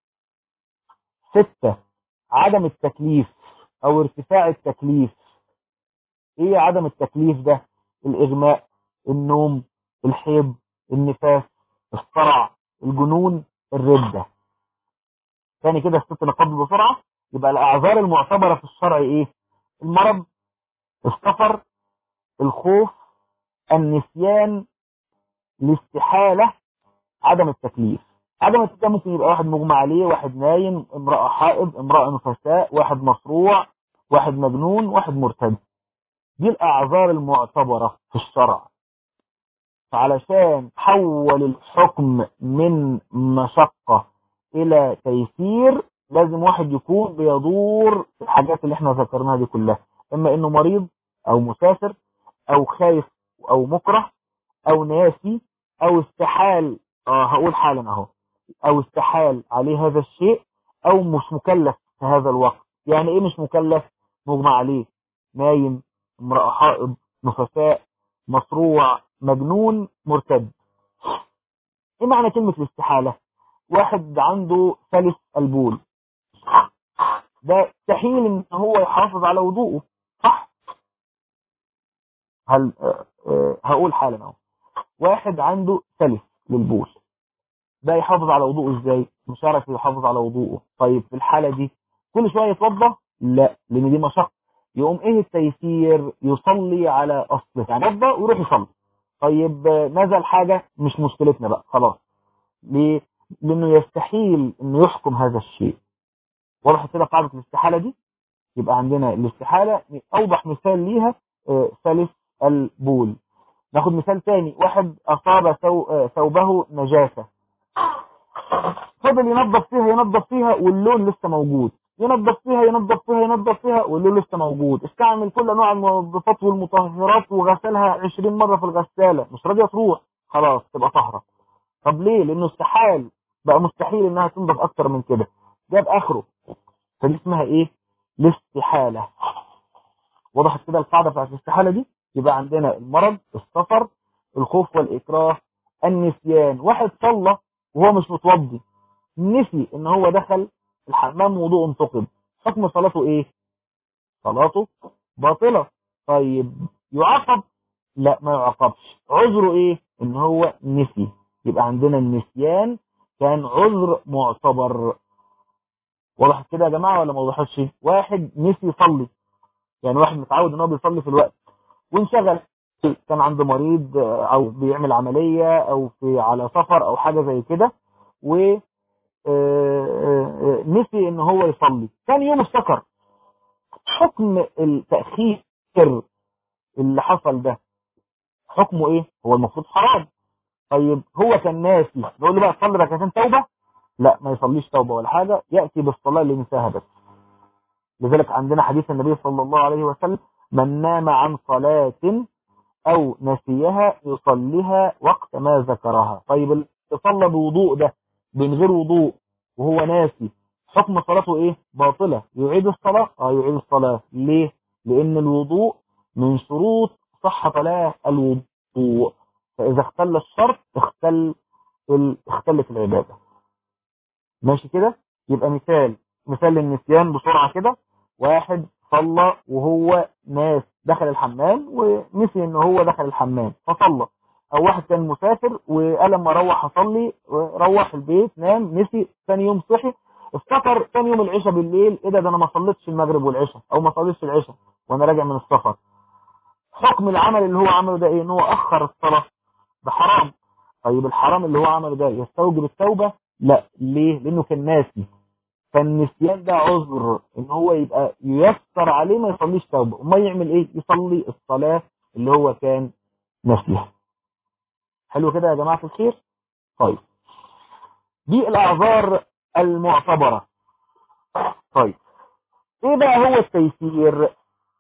ستة عدم التكليف أو ارتفاع التكليف ايه عدم التكليف ده الاغماء النوم الحيض النفاس الصرع الجنون الردة ثاني كده الست نقاط بسرعة يبقى الاعذار المعتبرة في الشرع ايه المرض السفر الخوف النسيان الاستحالة عدم التكليف عدم التكليف ممكن يبقى واحد مغمى عليه واحد نايم امرأة حائض امرأة نفساء واحد مصروع واحد مجنون واحد مرتد دي الأعذار المعتبرة في الشرع فعلشان حول الحكم من مشقة الى تيسير لازم واحد يكون بيدور الحاجات اللي احنا ذكرناها دي كلها اما انه مريض او مسافر او خايف او مكره او ناسي او استحال اه هقول حالا اهو او استحال عليه هذا الشيء او مش مكلف في هذا الوقت يعني ايه مش مكلف مجمع عليه نايم امرأة حائض نفساء مصروع مجنون مرتد ايه معنى كلمة الاستحالة واحد عنده ثالث البول ده مستحيل ان هو يحافظ على وضوءه صح هل أه أه هقول حالا اهو واحد عنده ثالث للبول ده يحافظ على وضوءه ازاي مش عارف يحافظ على وضوءه طيب في الحالة دي كل شوية يتوضى لا لان دي مشقة يقوم ايه التيسير يصلي على اصله يعني يتوضى ويروح يصلي طيب نزل حاجة مش مشكلتنا بقى خلاص ليه لانه يستحيل انه يحكم هذا الشيء واضح كده قاعدة الاستحالة دي يبقى عندنا الاستحالة اوضح مثال ليها ثالث البول ناخد مثال تاني واحد اصاب ثوبه نجاسة فضل ينظف فيها ينظف فيها واللون لسه موجود ينظف فيها ينظف فيها ينظف فيها واللون لسه موجود استعمل كل انواع المنظفات والمطهرات وغسلها 20 مرة في الغسالة مش راضية تروح خلاص تبقى طهرة طب ليه لانه استحال بقى مستحيل انها تنضف اكتر من كده جاب اخره فدي اسمها ايه الاستحالة وضحت كده القاعدة بتاعت الاستحالة دي يبقى عندنا المرض السفر الخوف والإكراه النسيان واحد صلى وهو مش متوضي نسي ان هو دخل الحمام وضوء انتقد حكم صلاته ايه صلاته باطلة طيب يعاقب لا ما يعاقبش عذره ايه ان هو نسي يبقى عندنا النسيان كان عذر معتبر وضحت كده يا جماعة ولا ما وضحتش واحد نسي يصلي يعني واحد متعود ان هو بيصلي في الوقت وانشغل كان عنده مريض او بيعمل عملية او في على سفر او حاجة زي كده و نسي ان هو يصلي كان يوم افتكر حكم التأخير اللي حصل ده حكمه ايه هو المفروض حرام طيب هو كان ناسي نقول له بقى صلي ركعتين توبة لا ما يصليش توبة ولا حاجة يأتي بالصلاة اللي نساها بس لذلك عندنا حديث النبي صلى الله عليه وسلم من نام عن صلاة او نسيها يصليها وقت ما ذكرها طيب اللي صلى بوضوء ده من غير وضوء وهو ناسي حكم صلاته ايه باطلة يعيد الصلاة اه يعيد الصلاة ليه لان الوضوء من شروط صحة صلاة الوضوء فاذا اختل الشرط اختل ال... اختلت العبادة ماشي كده يبقى مثال مثال النسيان بسرعة كده واحد صلى وهو ناس دخل الحمام ونسي ان هو دخل الحمام فصلى او واحد كان مسافر وقال لما اروح اصلي روح البيت نام نسي ثاني يوم صحي افتكر ثاني يوم العشاء بالليل ايه ده ده انا ما صليتش المغرب والعشاء او ما صليتش العشاء وانا راجع من السفر حكم العمل اللي هو عمله ده ايه ان هو اخر الصلاه ده حرام طيب الحرام اللي هو عمله ده يستوجب التوبه لا ليه لانه كان ناسي فالنسيان ده عذر ان هو يبقى ييسر عليه ما يصليش توبه وما يعمل ايه يصلي الصلاه اللي هو كان ناسيها حلو كده يا جماعه الخير طيب دي الاعذار المعتبره طيب ايه بقى هو التيسير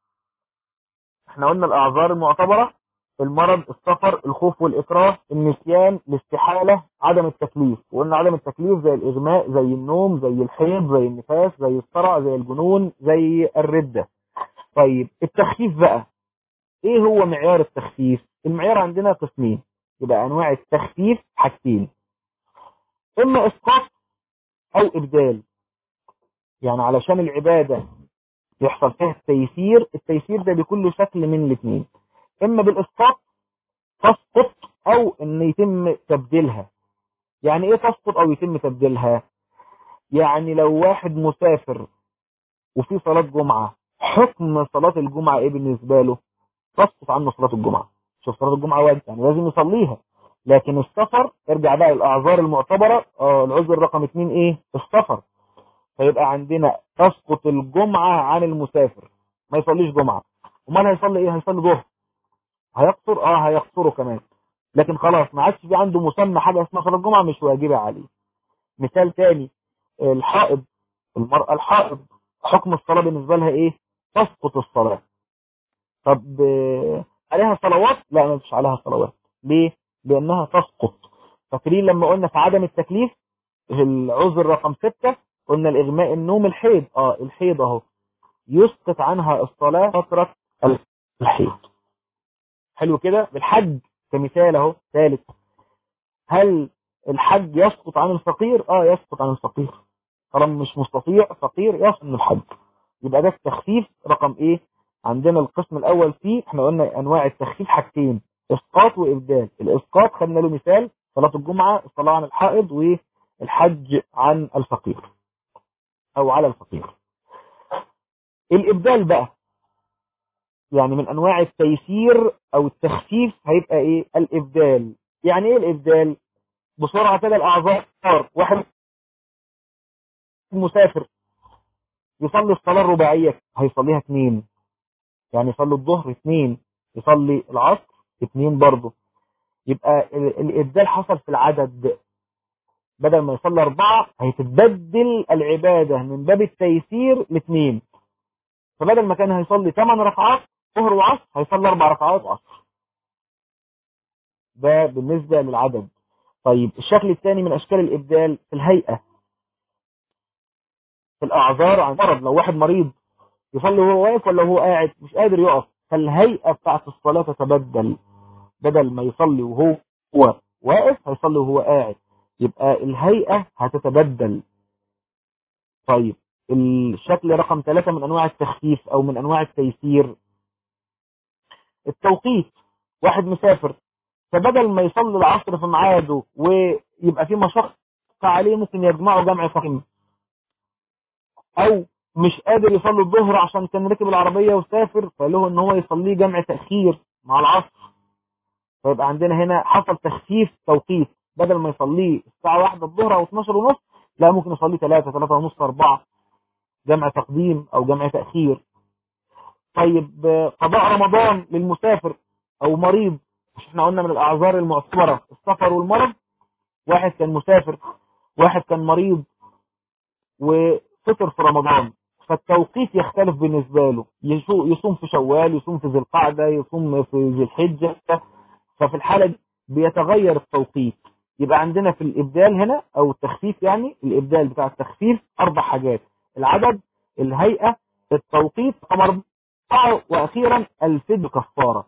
احنا قلنا الاعذار المعتبره المرض السفر الخوف والإكراه النسيان الاستحالة عدم التكليف وقلنا عدم التكليف زي الإغماء زي النوم زي الحيض زي النفاس زي الصرع زي الجنون زي الردة طيب التخفيف بقى ايه هو معيار التخفيف المعيار عندنا قسمين يبقى انواع التخفيف حاجتين اما اسقاط او ابدال يعني علشان العبادة يحصل فيها التيسير التيسير ده بكل شكل من الاثنين اما بالاسقاط تسقط او ان يتم تبديلها يعني ايه تسقط او يتم تبديلها يعني لو واحد مسافر وفي صلاة جمعة حكم صلاة الجمعة ايه بالنسبة له تسقط عنه صلاة الجمعة شوف صلاة الجمعة واجب يعني لازم يصليها لكن السفر ارجع بقى الاعذار المعتبرة اه العذر رقم اتنين ايه السفر فيبقى عندنا تسقط الجمعة عن المسافر ما يصليش جمعة امال هيصلي ايه هيصلي ظهر هيقصر اه هيقصره كمان لكن خلاص ما عادش في عنده مسمى حاجة اسمها صلاة الجمعة مش واجبة عليه مثال تاني الحائض المرأة الحائض حكم الصلاة بالنسبة لها ايه تسقط الصلاة طب عليها صلوات لا ما فيش عليها صلوات ليه لانها تسقط فاكرين لما قلنا في عدم التكليف العذر رقم ستة قلنا الاغماء النوم الحيض اه الحيض اهو يسقط عنها الصلاة فترة الحيض حلو كده بالحج كمثال اهو ثالث هل الحج يسقط عن الفقير اه يسقط عن الفقير طالما مش مستطيع فقير يسقط من الحج يبقى ده التخفيف رقم ايه عندنا القسم الاول فيه احنا قلنا انواع التخفيف حاجتين اسقاط وابدال الاسقاط خدنا له مثال صلاة الجمعة الصلاة عن الحائض والحج عن الفقير او على الفقير الابدال بقى يعني من انواع التيسير او التخفيف هيبقى ايه الابدال يعني ايه الابدال بسرعة كده الاعذار واحد مسافر يصلي الصلاة الرباعية هيصليها اثنين يعني يصلي الظهر اثنين يصلي العصر اثنين برضه يبقى الابدال حصل في العدد بدل ما يصلي اربعة هيتبدل العبادة من باب التيسير لاثنين فبدل ما كان هيصلي ثمان ركعات ظهر وعصر هيصلي اربع ركعات عصر ده بالنسبة للعدد طيب الشكل الثاني من اشكال الابدال في الهيئة في الاعذار عن مرض لو واحد مريض يصلي وهو واقف ولا وهو قاعد مش قادر يقف فالهيئة بتاعت الصلاة تتبدل بدل ما يصلي وهو هو واقف هيصلي وهو قاعد يبقى الهيئة هتتبدل طيب الشكل رقم ثلاثة من انواع التخفيف او من انواع التيسير التوقيت واحد مسافر فبدل ما يصلي العصر في ميعاده ويبقى في مشقة عليه ممكن يجمعه جمع فخم او مش قادر يصلي الظهر عشان كان ركب العربية وسافر فله ان هو يصليه جمع تأخير مع العصر فيبقى عندنا هنا حصل تخفيف توقيت بدل ما يصليه الساعة واحدة الظهر او 12 ونص لا ممكن يصليه 3 3 ونص 4 جمع تقديم او جمع تأخير طيب قضاء رمضان للمسافر او مريض مش احنا قلنا من الاعذار المعتبرة السفر والمرض واحد كان مسافر واحد كان مريض وفطر في رمضان فالتوقيت يختلف بالنسبة له يصوم في شوال يصوم في ذي القعدة يصوم في ذي الحجة ففي الحالة دي بيتغير التوقيت يبقى عندنا في الإبدال هنا أو التخفيف يعني الإبدال بتاع التخفيف أربع حاجات العدد الهيئة التوقيت رقم أربعة وأخيرا الفدية كفارة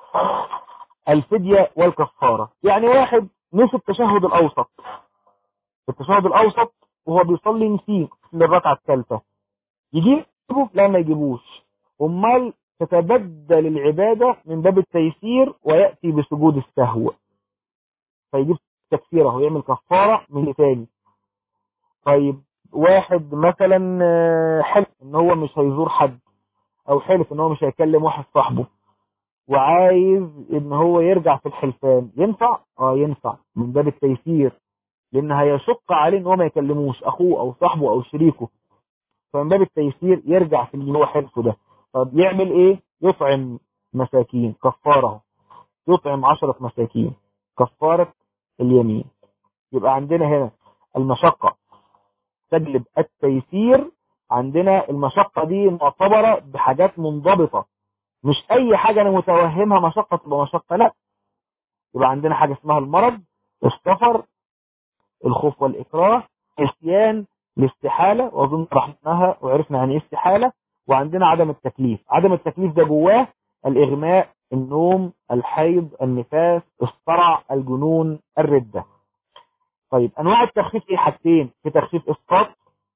الفدية والكفارة يعني واحد نسي التشهد الأوسط التشهد الأوسط وهو بيصلي نسيه للركعة الثالثة يجيبه لا ما يجيبوش امال تتبدل العبادة من باب التيسير ويأتي بسجود السهو فيجيب تكفيره ويعمل كفارة من ثاني طيب واحد مثلا حلف ان هو مش هيزور حد او حلف ان هو مش هيكلم واحد صاحبه وعايز ان هو يرجع في الحلفان ينفع اه ينفع من باب التيسير لان هيشق عليه ان هو ما يكلموش اخوه او صاحبه او شريكه فمن باب التيسير يرجع في اللي هو حلفه ده طب يعمل ايه يطعم مساكين كفاره يطعم عشرة مساكين كفارة اليمين يبقى عندنا هنا المشقة تجلب التيسير عندنا المشقة دي معتبرة بحاجات منضبطة مش اي حاجة انا متوهمها مشقة تبقى مشقة لا يبقى عندنا حاجة اسمها المرض السفر الخوف والإكراه الاسيان الاستحالة واظن رحمناها وعرفنا يعني ايه استحالة وعندنا عدم التكليف عدم التكليف ده جواه الاغماء النوم الحيض النفاس الصرع الجنون الردة طيب انواع التخفيف ايه حاجتين في تخفيف اسقاط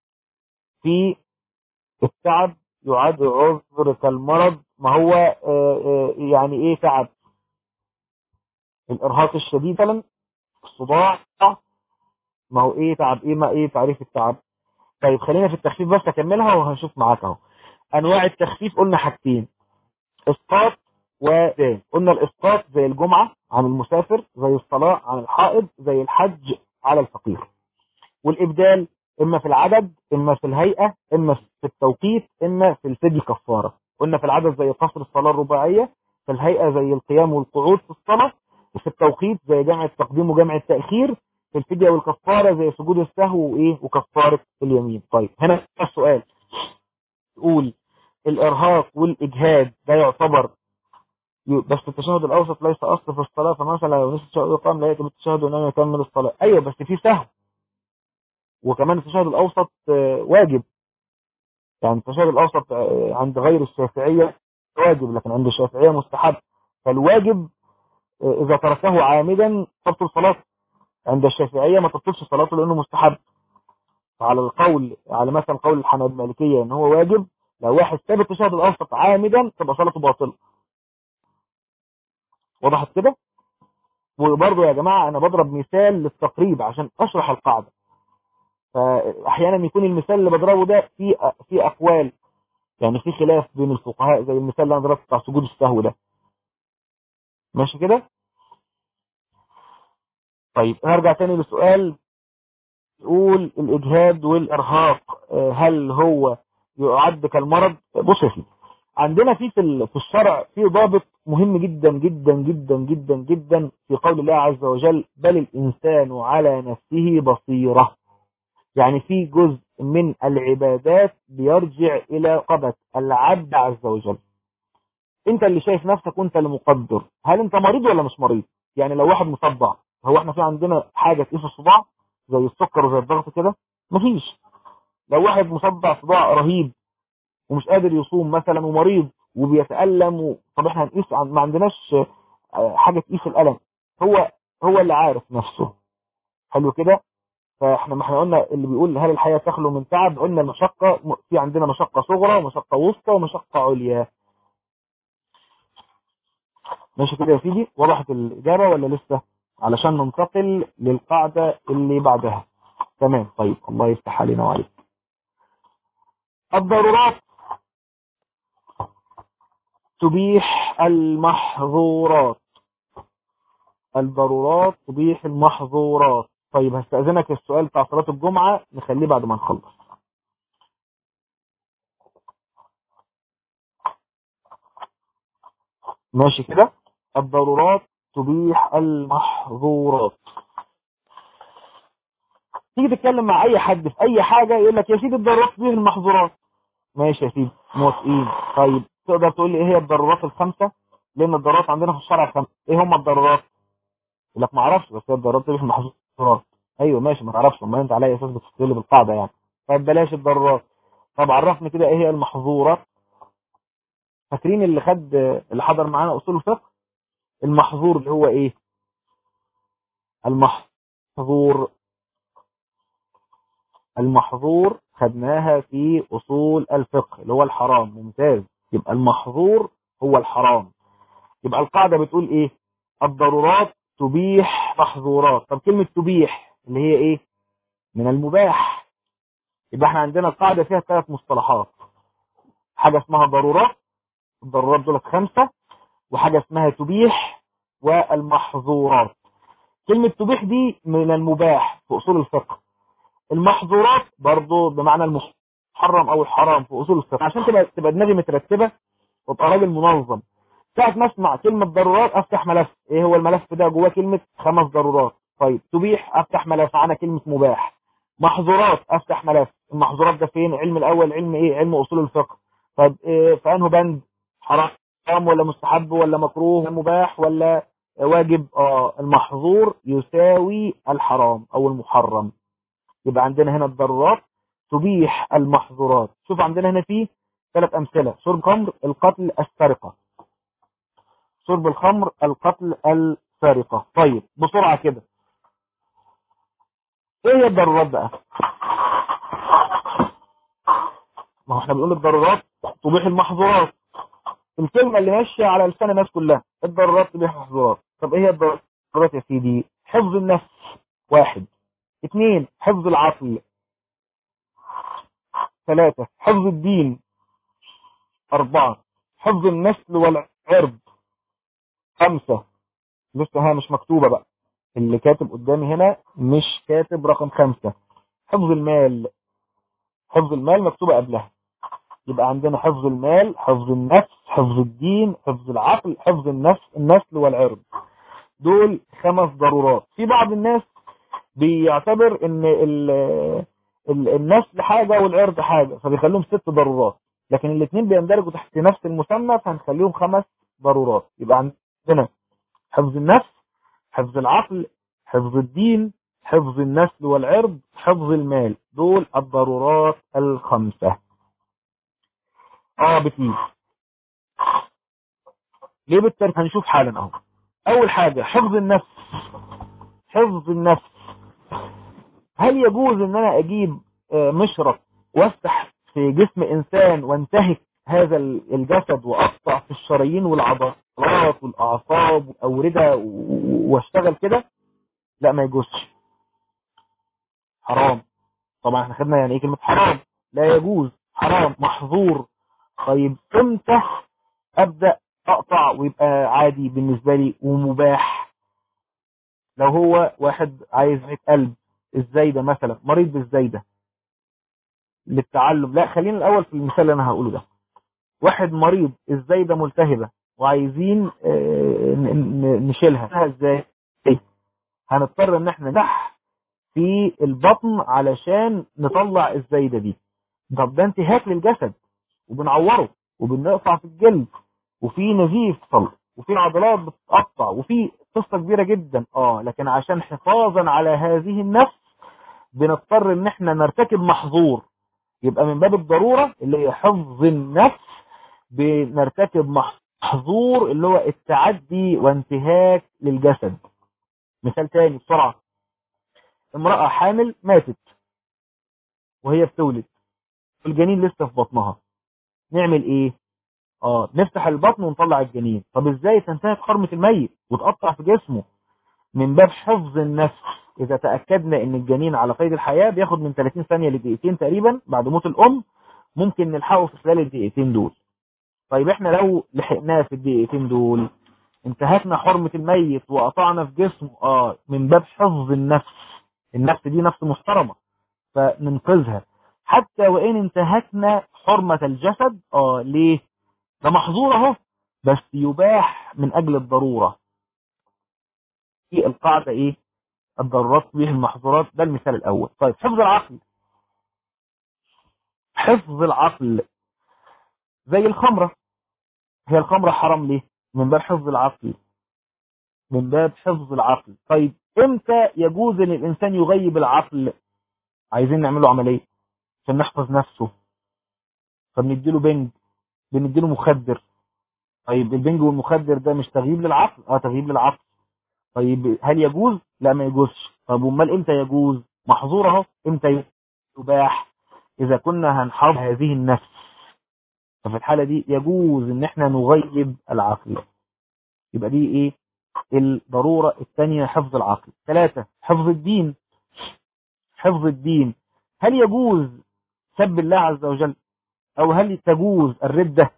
في التعب يعد عذر كالمرض ما هو يعني ايه تعب الارهاق الشديد مثلا الصداع ما هو ايه تعب ايه ما ايه تعريف التعب طيب خلينا في التخفيف بس اكملها وهنشوف معاك اهو انواع التخفيف قلنا حاجتين اسقاط ودين قلنا الاسقاط زي الجمعة عن المسافر زي الصلاة عن الحائض زي الحج على الفقير والابدال اما في العدد اما في الهيئة اما في التوقيت اما في الفدي كفارة قلنا في العدد زي قصر الصلاة الرباعية في الهيئة زي القيام والقعود في الصلاة في التوقيت زي جمع التقديم وجمع التأخير في الفدية والكفارة زي سجود السهو وإيه وكفارة اليمين طيب هنا السؤال تقول الإرهاق والإجهاد ده يعتبر بس التشهد الأوسط ليس أصل في الصلاة فمثلا لو نسي التشهد يقام لا يأتي بالتشهد وإنما يكمل الصلاة أيوة بس في سهو وكمان التشهد الأوسط واجب يعني التشهد الأوسط عند غير الشافعية واجب لكن عند الشافعية مستحب فالواجب إذا تركه عامدا تبطل صلاته عند الشافعية ما تبطلش صلاته لأنه مستحب على القول على مثلا قول الحنابلة المالكية ان هو واجب لو واحد ساب التشهد الاوسط عامدا تبقى صلاته باطله وضحت كده وبرضه يا جماعة انا بضرب مثال للتقريب عشان اشرح القاعدة فاحيانا يكون المثال اللي بضربه ده في في اقوال يعني في خلاف بين الفقهاء زي المثال اللي انا ضربته بتاع سجود السهو ده ماشي كده طيب هرجع تاني لسؤال يقول الإجهاد والإرهاق هل هو يعد كالمرض بص يا سيدي عندنا في في الشرع في ضابط مهم جدا جدا جدا جدا جدا في قول الله عز وجل بل الإنسان على نفسه بصيرة يعني في جزء من العبادات بيرجع إلى قبة العبد عز وجل انت اللي شايف نفسك وانت اللي مقدر هل انت مريض ولا مش مريض يعني لو واحد مصدع هو احنا في عندنا حاجة تقيس الصداع زي السكر وزي الضغط كده مفيش لو واحد مصدع صداع رهيب ومش قادر يصوم مثلا ومريض وبيتألم و... طب احنا هنقيس ما عندناش حاجة تقيس الألم هو هو اللي عارف نفسه حلو كده فاحنا ما احنا قلنا اللي بيقول هل الحياة تخلو من تعب قلنا المشقة في عندنا مشقة صغرى ومشقة وسطى ومشقة عليا ماشي كده يا سيدي وضحت الإجابة ولا لسه علشان ننتقل للقاعدة اللي بعدها تمام طيب الله يفتح علينا وعليك الضرورات تبيح المحظورات الضرورات تبيح المحظورات طيب هستأذنك السؤال بتاع صلاة الجمعة نخليه بعد ما نخلص ماشي كده الضرورات تبيح المحظورات تيجي تتكلم مع اي حد في اي حاجة يقول لك يا سيدي الضرورات تبيح المحظورات ماشي يا سيدي موافقين طيب تقدر تقول لي ايه هي الضرورات الخمسة لان الضرورات عندنا في الشرع خمسة ايه هم الضرورات يقول لك ما اعرفش بس هي الضرورات تبيح المحظورات ايوه ماشي ما تعرفش امال انت على اي اساس بتستدل بالقاعدة يعني طيب بلاش الضرورات طب عرفني كده ايه هي المحظورات فاكرين اللي خد اللي حضر معانا اصول الفقه المحظور اللي هو ايه المحظور المحظور خدناها في اصول الفقه اللي هو الحرام ممتاز يبقى المحظور هو الحرام يبقى القاعدة بتقول ايه الضرورات تبيح محظورات طب كلمة تبيح اللي هي ايه من المباح يبقى احنا عندنا القاعدة فيها ثلاث مصطلحات حاجة اسمها ضرورات الضرورات دولت خمسة وحاجة اسمها تبيح والمحظورات كلمة تبيح دي من المباح في أصول الفقه المحظورات برضو بمعنى المحرم أو الحرام في أصول الفقه عشان تبقى تبقى دماغي مترتبة وابقى راجل منظم ساعة ما اسمع كلمة ضرورات افتح ملف ايه هو الملف ده جواه كلمة خمس ضرورات طيب تبيح افتح ملف معانا كلمة مباح محظورات افتح ملف المحظورات ده فين علم الاول علم ايه علم اصول الفقه طيب إيه فانه بند حرام ولا مستحب ولا مكروه مباح ولا واجب اه المحظور يساوي الحرام او المحرم يبقى عندنا هنا الضرورات تبيح المحظورات شوف عندنا هنا فيه ثلاث امثله شرب الخمر القتل السرقه شرب الخمر القتل السرقه طيب بسرعه كده ايه هي الضرورات بقى ما هو احنا بنقول الضرورات تبيح المحظورات الكلمة اللي ماشية على لسان الناس كلها الضرورات تبيح المحظورات طب ايه هي الضرورات يا سيدي حفظ النفس واحد اثنين حفظ العقل ثلاثة حفظ الدين أربعة حفظ النسل والعرض خمسة لسه ها مش مكتوبة بقى اللي كاتب قدامي هنا مش كاتب رقم خمسة حفظ المال حفظ المال مكتوبة قبلها يبقى عندنا حفظ المال حفظ النفس حفظ الدين حفظ العقل حفظ النفس النسل والعرض دول خمس ضرورات في بعض الناس بيعتبر ان ال ال النسل حاجة والعرض حاجة فبيخليهم ست ضرورات لكن الاثنين بيندرجوا تحت نفس المسمى فهنخليهم خمس ضرورات يبقى عندنا حفظ النفس حفظ العقل حفظ الدين حفظ النسل والعرض حفظ المال دول الضرورات الخمسة اه بتيجي ليه بالترتيب هنشوف حالا اهو اول حاجة حفظ النفس حفظ النفس هل يجوز ان انا اجيب مشرط وافتح في جسم انسان وانتهك هذا الجسد واقطع في الشرايين والعضلات والاعصاب والاورده واشتغل كده لا ما يجوزش حرام طبعا احنا خدنا يعني ايه كلمه حرام لا يجوز حرام محظور طيب امتى ابدا اقطع ويبقى عادي بالنسبه لي ومباح لو هو واحد عايز قلب الزايده مثلا مريض بالزايده للتعلم لا خلينا الاول في المثال اللي انا هقوله ده واحد مريض الزايده ملتهبه وعايزين نشيلها ازاي هنضطر ان احنا نح في البطن علشان نطلع الزايده دي طب ده انتهاك للجسد وبنعوره وبنقطع في الجلد وفي نزيف صلب وفي عضلات بتتقطع وفي قصه كبيره جدا اه لكن عشان حفاظا على هذه النفس بنضطر ان احنا نرتكب محظور يبقى من باب الضروره اللي هي حفظ النفس بنرتكب محظور اللي هو التعدي وانتهاك للجسد مثال تاني بسرعه امراه حامل ماتت وهي بتولد الجنين لسه في بطنها نعمل ايه اه نفتح البطن ونطلع الجنين طب ازاي تنتهك حرمة الميت وتقطع في جسمه من باب حفظ النفس اذا تأكدنا ان الجنين على قيد الحياة بياخد من 30 ثانية لدقيقتين تقريبا بعد موت الام ممكن نلحقه في خلال الدقيقتين دول طيب احنا لو لحقناه في الدقيقتين دول انتهكنا حرمة الميت وقطعنا في جسمه اه من باب حفظ النفس النفس دي نفس محترمة فننقذها حتى وان انتهكنا حرمة الجسد اه ليه ده محظور اهو بس يباح من اجل الضرورة في القاعدة ايه الضرورات به المحظورات ده المثال الاول طيب حفظ العقل حفظ العقل زي الخمرة هي الخمرة حرام ليه من باب حفظ العقل من باب حفظ العقل طيب امتى يجوز ان الانسان يغيب العقل عايزين نعمله عملية عشان نحفظ نفسه فبنديله بنج بنديله مخدر طيب البنج والمخدر ده مش تغييب للعقل اه تغييب للعقل طيب هل يجوز لا ما يجوزش طب امال امتى يجوز محظور اهو امتى يباح اذا كنا هنحفظ هذه النفس ففي الحالة دي يجوز ان احنا نغيب العقل يبقى دي ايه الضرورة الثانية حفظ العقل ثلاثة حفظ الدين حفظ الدين هل يجوز سب الله عز وجل او هل تجوز الردة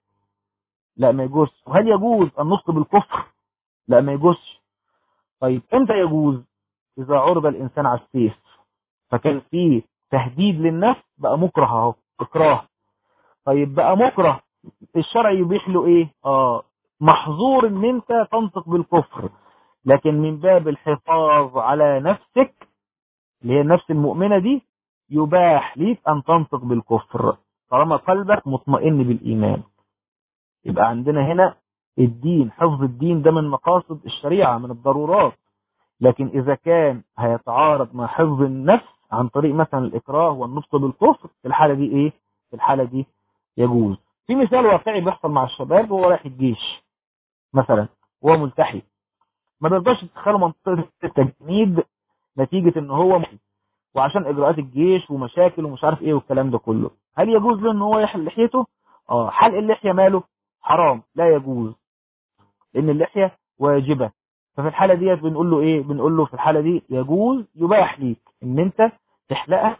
لا ما يجوز وهل يجوز النطق بالكفر لا ما يجوزش طيب امتى يجوز اذا عرض الانسان على السيف فكان فيه تهديد للنفس بقى مكره اهو اكراه طيب بقى مكره الشرع يبيح له ايه اه محظور ان انت تنطق بالكفر لكن من باب الحفاظ على نفسك اللي هي النفس المؤمنة دي يباح ليك ان تنطق بالكفر طالما قلبك مطمئن بالايمان يبقى عندنا هنا الدين حفظ الدين ده من مقاصد الشريعة من الضرورات لكن اذا كان هيتعارض مع حفظ النفس عن طريق مثلا الاكراه والنطق بالكفر في الحالة دي ايه في الحالة دي يجوز في مثال واقعي بيحصل مع الشباب وهو رايح الجيش مثلا وهو ملتحي ما بيرضاش يدخله منطقة التجنيد نتيجة ان هو ملتحي وعشان اجراءات الجيش ومشاكل ومش عارف ايه والكلام ده كله هل يجوز له ان هو يحل لحيته اه حلق اللحية ماله حرام لا يجوز لان اللحية واجبة ففي الحالة ديت بنقول له ايه بنقول له في الحالة دي يجوز يباح ليك ان انت تحلقها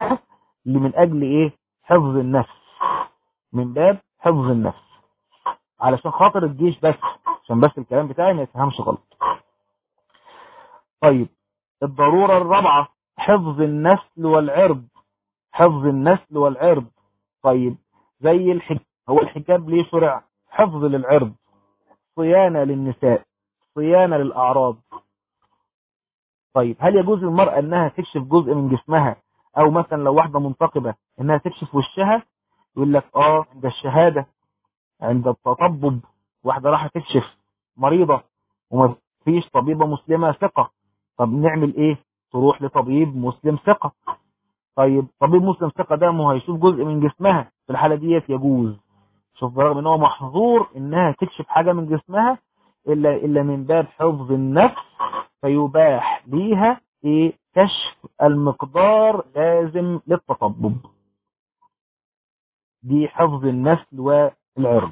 من اجل ايه حفظ النفس من باب حفظ النفس علشان خاطر الجيش بس عشان بس الكلام بتاعي ما يفهمش غلط طيب الضرورة الرابعة حفظ النسل والعرض حفظ النسل والعرض طيب زي الحجاب هو الحجاب ليه شرع حفظ للعرض صيانة للنساء صيانة للأعراض طيب هل يجوز للمرأة انها تكشف جزء من جسمها او مثلا لو واحدة منتقبة انها تكشف وشها يقول لك اه عند الشهادة عند التطبب واحدة راح تكشف مريضة وما فيش طبيبة مسلمة ثقة طب نعمل ايه تروح لطبيب مسلم ثقة طيب طبيب مسلم ثقة ده ما هيشوف جزء من جسمها في الحالة ديت يجوز شوف برغم ان هو محظور انها تكشف حاجة من جسمها الا الا من باب حفظ النفس فيباح ليها ايه كشف المقدار لازم للتطبب دي حفظ النسل والعرض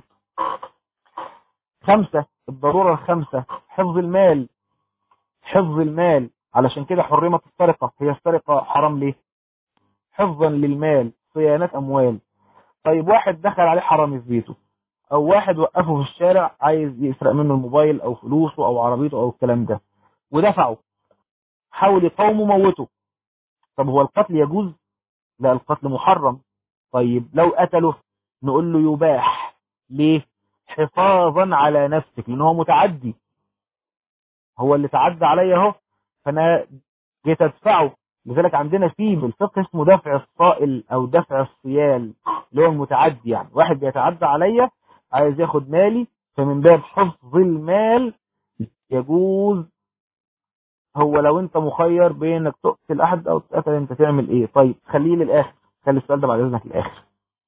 خمسة الضرورة الخمسة حفظ المال حفظ المال علشان كده حرمت السرقة هي السرقة حرام ليه حفظا للمال صيانة أموال طيب واحد دخل عليه حرامي في بيته أو واحد وقفه في الشارع عايز يسرق منه الموبايل أو فلوسه أو عربيته أو الكلام ده ودفعه حاول يقاومه موته طب هو القتل يجوز لا القتل محرم طيب لو قتله نقول له يباح ليه حفاظا على نفسك لأنه هو متعدي هو اللي تعدى عليا اهو فانا جيت ادفعه لذلك عندنا في بالفقه اسمه دفع الصائل او دفع الصيال اللي هو المتعدي يعني واحد بيتعدى عليا عايز ياخد مالي فمن باب حفظ المال يجوز هو لو انت مخير بين انك تقتل احد او تقتل انت تعمل ايه طيب خليه للاخر خلي السؤال ده بعد اذنك للاخر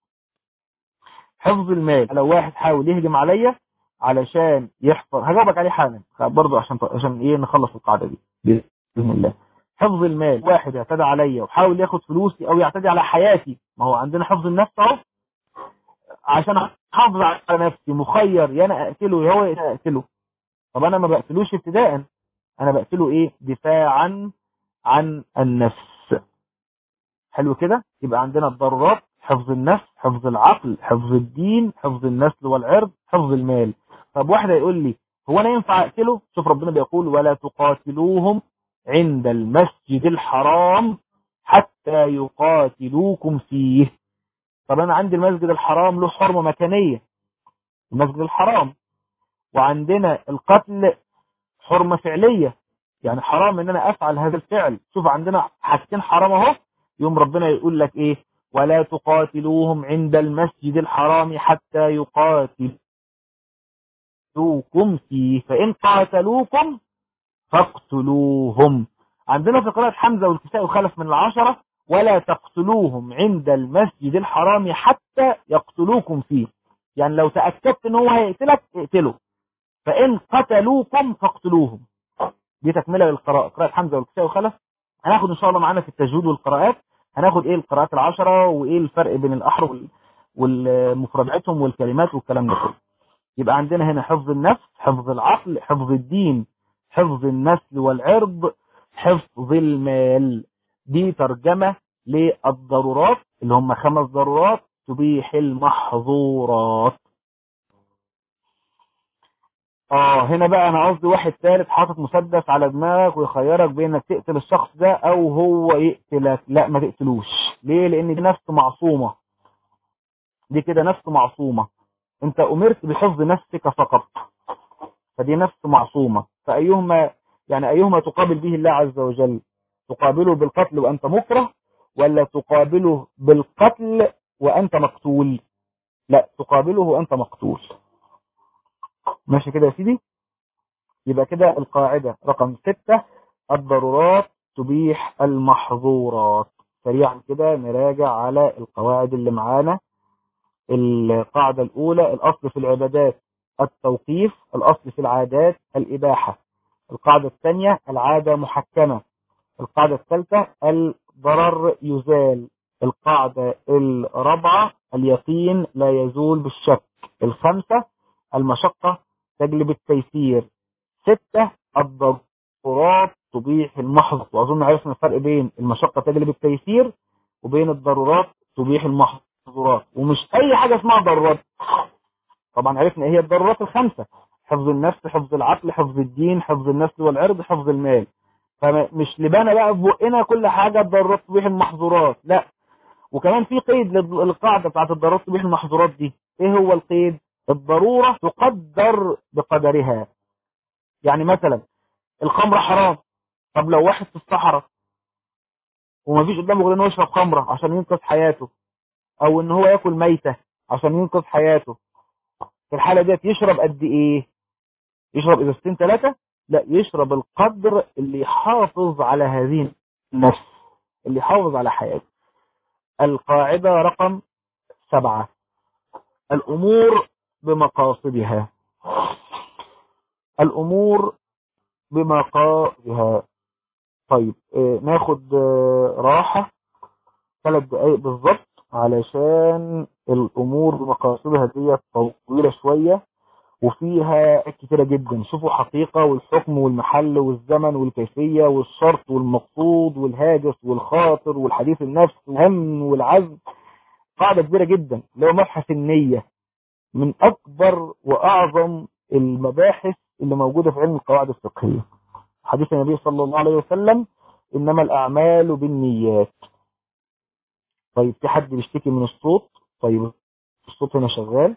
حفظ المال لو واحد حاول يهجم عليا علشان يحفظ هجاوبك عليه حالا برضه عشان عشان ايه نخلص القاعده دي باذن الله حفظ المال واحد يعتدى عليا وحاول ياخد فلوسي او يعتدي على حياتي ما هو عندنا حفظ النفس اهو عشان احافظ على نفسي مخير يا انا اقتله يا هو اقتله طب انا ما بقتلوش ابتداء انا بقتله ايه دفاعا عن النفس حلو كده يبقى عندنا الضرورات حفظ النفس حفظ العقل حفظ الدين حفظ النسل والعرض حفظ المال طب واحد يقول لي هو انا ينفع اقتله شوف ربنا بيقول ولا تقاتلوهم عند المسجد الحرام حتى يقاتلوكم فيه طب انا عندي المسجد الحرام له حرمة مكانية المسجد الحرام وعندنا القتل حرمة فعلية يعني حرام ان انا افعل هذا الفعل شوف عندنا حاجتين حرام اهو يوم ربنا يقول لك ايه ولا تقاتلوهم عند المسجد الحرام حتى يقاتلوكم فيه فإن قاتلوكم فاقتلوهم عندنا في قراءة حمزة والكساء وخلف من العشرة ولا تقتلوهم عند المسجد الحرام حتى يقتلوكم فيه يعني لو تأكدت ان هو هيقتلك اقتله فإن قتلوكم فاقتلوهم دي تكملة للقراءة قراءة حمزة والكساء وخلف هناخد ان شاء الله معانا في التجويد والقراءات هناخد ايه القراءات العشرة وايه الفرق بين الاحرف والمفرداتهم والكلمات والكلام ده كله يبقى عندنا هنا حفظ النفس حفظ العقل حفظ الدين حفظ النسل والعرض حفظ المال دي ترجمة للضرورات اللي هم خمس ضرورات تبيح المحظورات اه هنا بقى انا قصدي واحد ثالث حاطط مسدس على دماغك ويخيرك بين انك تقتل الشخص ده او هو يقتلك لا ما تقتلوش ليه لان دي نفس معصومة دي كده نفس معصومة انت امرت بحفظ نفسك فقط فدي نفس معصومة فايهما يعني ايهما تقابل به الله عز وجل تقابله بالقتل وانت مكره ولا تقابله بالقتل وانت مقتول لا تقابله وانت مقتول ماشي كده يا سيدي يبقى كده القاعدة رقم ستة الضرورات تبيح المحظورات سريعا كده نراجع على القواعد اللي معانا القاعدة الأولى الأصل في العبادات التوقيف الأصل في العادات الإباحة القاعدة الثانية العادة محكمة القاعدة الثالثة الضرر يزال القاعدة الرابعة اليقين لا يزول بالشك الخامسة المشقة تجلب التيسير ستة الضرورات تبيح المحظ وأظن عرفنا الفرق بين المشقة تجلب التيسير وبين الضرورات تبيح المحظورات ومش أي حاجة اسمها ضرورات طبعا عرفنا ايه هي الضرورات الخمسة حفظ النفس حفظ العقل حفظ الدين حفظ النسل والعرض حفظ المال فمش لبانا بقى في بقنا كل حاجة الضرورات تبيح المحظورات لا وكمان في قيد للقاعدة بتاعت الضرورات تبيح المحظورات دي ايه هو القيد الضرورة تقدر بقدرها يعني مثلا الخمر حرام طب لو واحد في الصحراء ومفيش قدامه غير انه يشرب خمره عشان ينقذ حياته او ان هو ياكل ميته عشان ينقذ حياته في الحاله ديت يشرب قد ايه يشرب ازازتين ثلاثه لا يشرب القدر اللي يحافظ على هذه النفس اللي يحافظ على حياته القاعده رقم سبعة الامور بمقاصدها الامور بمقاصدها طيب آه ناخد آه راحة ثلاث دقايق بالظبط علشان الامور بمقاصدها دي طويلة شوية وفيها كتيرة جدا شوفوا حقيقة والحكم والمحل والزمن والكيفية والشرط والمقصود والهاجس والخاطر والحديث النفس والهم والعزم قاعدة كبيرة جدا اللي هو مبحث النية من أكبر وأعظم المباحث اللي موجودة في علم القواعد الفقهية حديث النبي صلى الله عليه وسلم إنما الأعمال بالنيات طيب في حد بيشتكي من الصوت طيب الصوت هنا شغال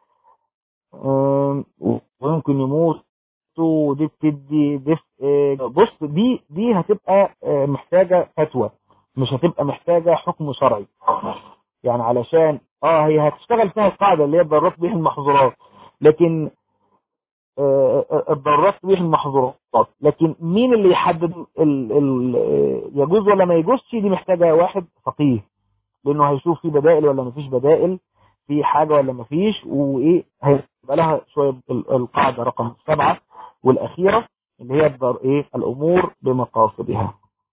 ويمكن يموت ودي بتدي دفء بص دي دي هتبقى محتاجة فتوى مش هتبقى محتاجة حكم شرعي يعني علشان اه هي هتشتغل فيها القاعدة اللي هي الضرورات بيه المحظورات لكن آه الضرورات بيه المحظورات لكن مين اللي يحدد ال ال يجوز ولا ما يجوزش دي محتاجة واحد فقيه لانه هيشوف في بدائل ولا ما فيش بدائل في حاجة ولا ما فيش وايه هيبقى لها شوية القاعدة رقم سبعة والاخيرة اللي هي الضر ايه الامور بمقاصدها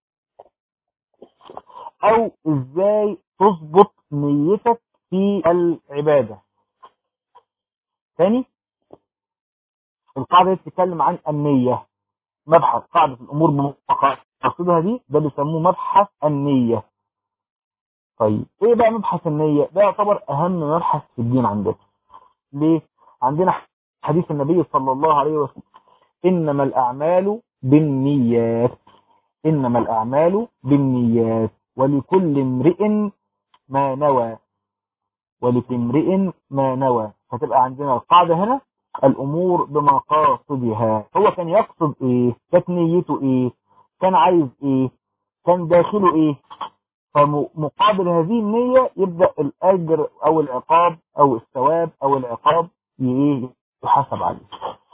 او ازاي تظبط نيتك في العبادة ثاني القاعدة بتتكلم عن النية مبحث قاعدة الأمور بمقاصدها دي ده بيسموه مبحث النية طيب ايه بقى مبحث النية ده يعتبر اهم مبحث في الدين عندنا ليه عندنا حديث النبي صلى الله عليه وسلم انما الاعمال بالنيات انما الاعمال بالنيات ولكل امرئ ما نوى ولكل امرئ ما نوى فتبقى عندنا القاعدة هنا الامور بمقاصدها هو كان يقصد ايه كانت نيته ايه كان عايز ايه كان داخله ايه فمقابل هذه النية يبدأ الاجر او العقاب او الثواب او العقاب ايه يحاسب عليه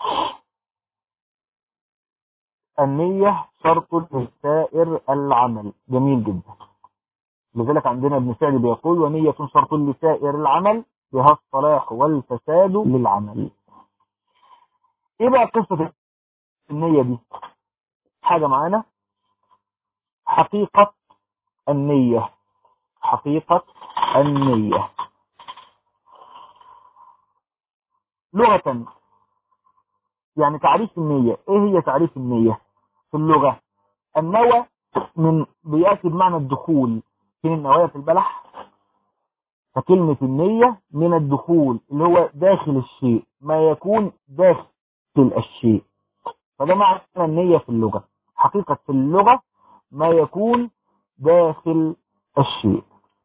النية شرط لسائر العمل جميل جدا لذلك عندنا ابن سعد بيقول ونية شرط لسائر العمل بها الصلاح والفساد للعمل ايه بقى قصة النية دي حاجة معانا حقيقة النية حقيقة النية لغة يعني تعريف النية ايه هي تعريف النية في اللغة النوى من بيأتي بمعنى الدخول فين النوايا في البلح فكلمة النية من الدخول اللي هو داخل الشيء ما يكون داخل الشيء فده معنى النية في اللغة حقيقة في اللغة ما يكون داخل الشيء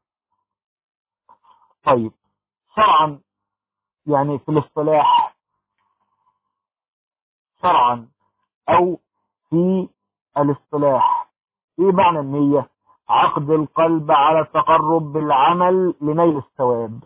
طيب شرعا يعني في الاصطلاح شرعا او في الاصطلاح ايه معنى النية عقد القلب على التقرب بالعمل لنيل الثواب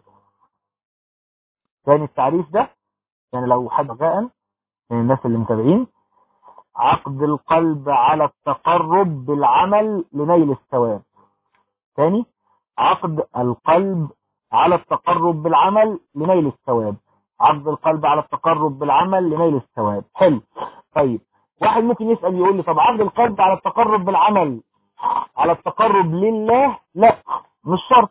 ثاني التعريف ده يعني لو حد جاء من الناس اللي متابعين عقد القلب على التقرب بالعمل لنيل الثواب ثاني عقد القلب على التقرب بالعمل لنيل الثواب عقد القلب على التقرب بالعمل لنيل الثواب حلو طيب واحد ممكن يسأل يقول لي طب عقد القلب على التقرب بالعمل على التقرب لله لا مش شرط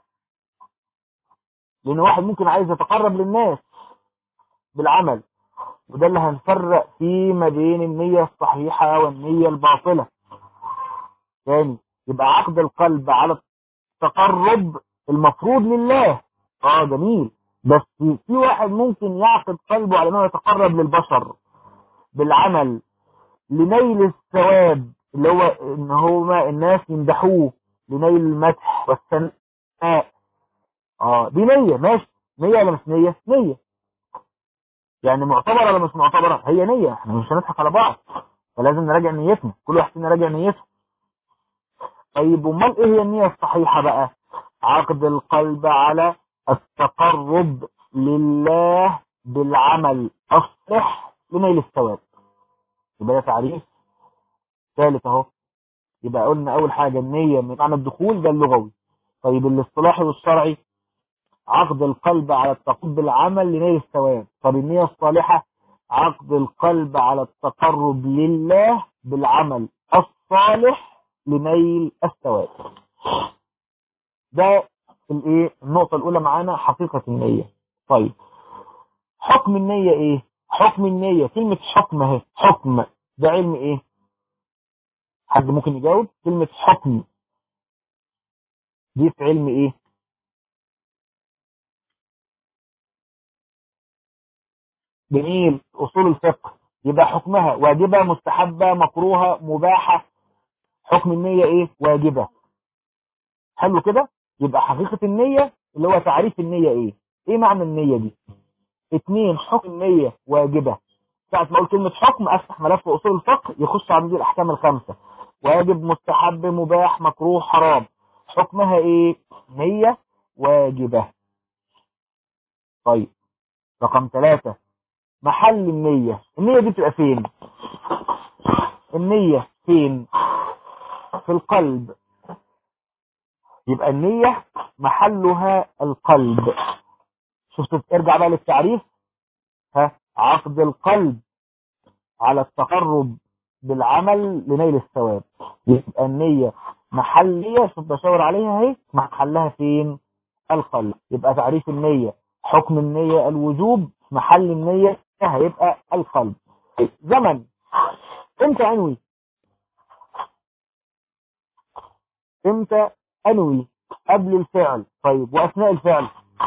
لان واحد ممكن عايز يتقرب للناس بالعمل وده اللي هنفرق فيه ما بين النية الصحيحة والنية الباطلة تاني يبقى عقد القلب على التقرب المفروض لله اه جميل بس في واحد ممكن يعقد قلبه على انه يتقرب للبشر بالعمل لنيل الثواب اللي هو ان هو الناس يمدحوه لنيل المدح والثناء اه دي نية ماشي نية ولا مش نية نية يعني معتبرة ولا مش معتبرة هي نية احنا مش هنضحك على بعض فلازم نراجع نيتنا كل واحد فينا راجع نيته طيب امال ايه هي النية الصحيحة بقى عقد القلب على التقرب لله بالعمل الصالح لنيل الثواب يبقى ده تعريف ثالث اهو يبقى قلنا اول حاجة النية من معنى الدخول ده اللغوي طيب الاصطلاحي والشرعي عقد القلب على التقرب بالعمل لنيل الثواب طب النية الصالحة عقد القلب على التقرب لله بالعمل الصالح لنيل الثواب ده الايه النقطة الأولى معانا حقيقة النية طيب حكم النية ايه حكم النية كلمة حكم اهي حكم ده علم ايه حد ممكن يجاوب كلمة حكم دي في علم ايه جميل اصول الفقه يبقى حكمها واجبة مستحبة مكروهة مباحة حكم النية ايه واجبة حلو كده يبقى حقيقة النية اللي هو تعريف النية ايه ايه معنى النية دي اتنين حكم النية واجبة ساعة ما اقول كلمة حكم افتح ملف اصول الفقه يخش عندي الاحكام الخمسة واجب مستحب مباح مكروه حرام حكمها ايه نية واجبة طيب رقم ثلاثة محل النية النية دي بتبقى فين النية فين في القلب يبقى النية محلها القلب شفت ارجع بقى للتعريف ها عقد القلب على التقرب بالعمل لنيل الثواب يبقى النية محلية شوف بشاور عليها اهي محلها فين القلب يبقى تعريف النية حكم النية الوجوب محل النية هيبقى القلب زمن امتى انوي امتى انوي قبل الفعل طيب واثناء الفعل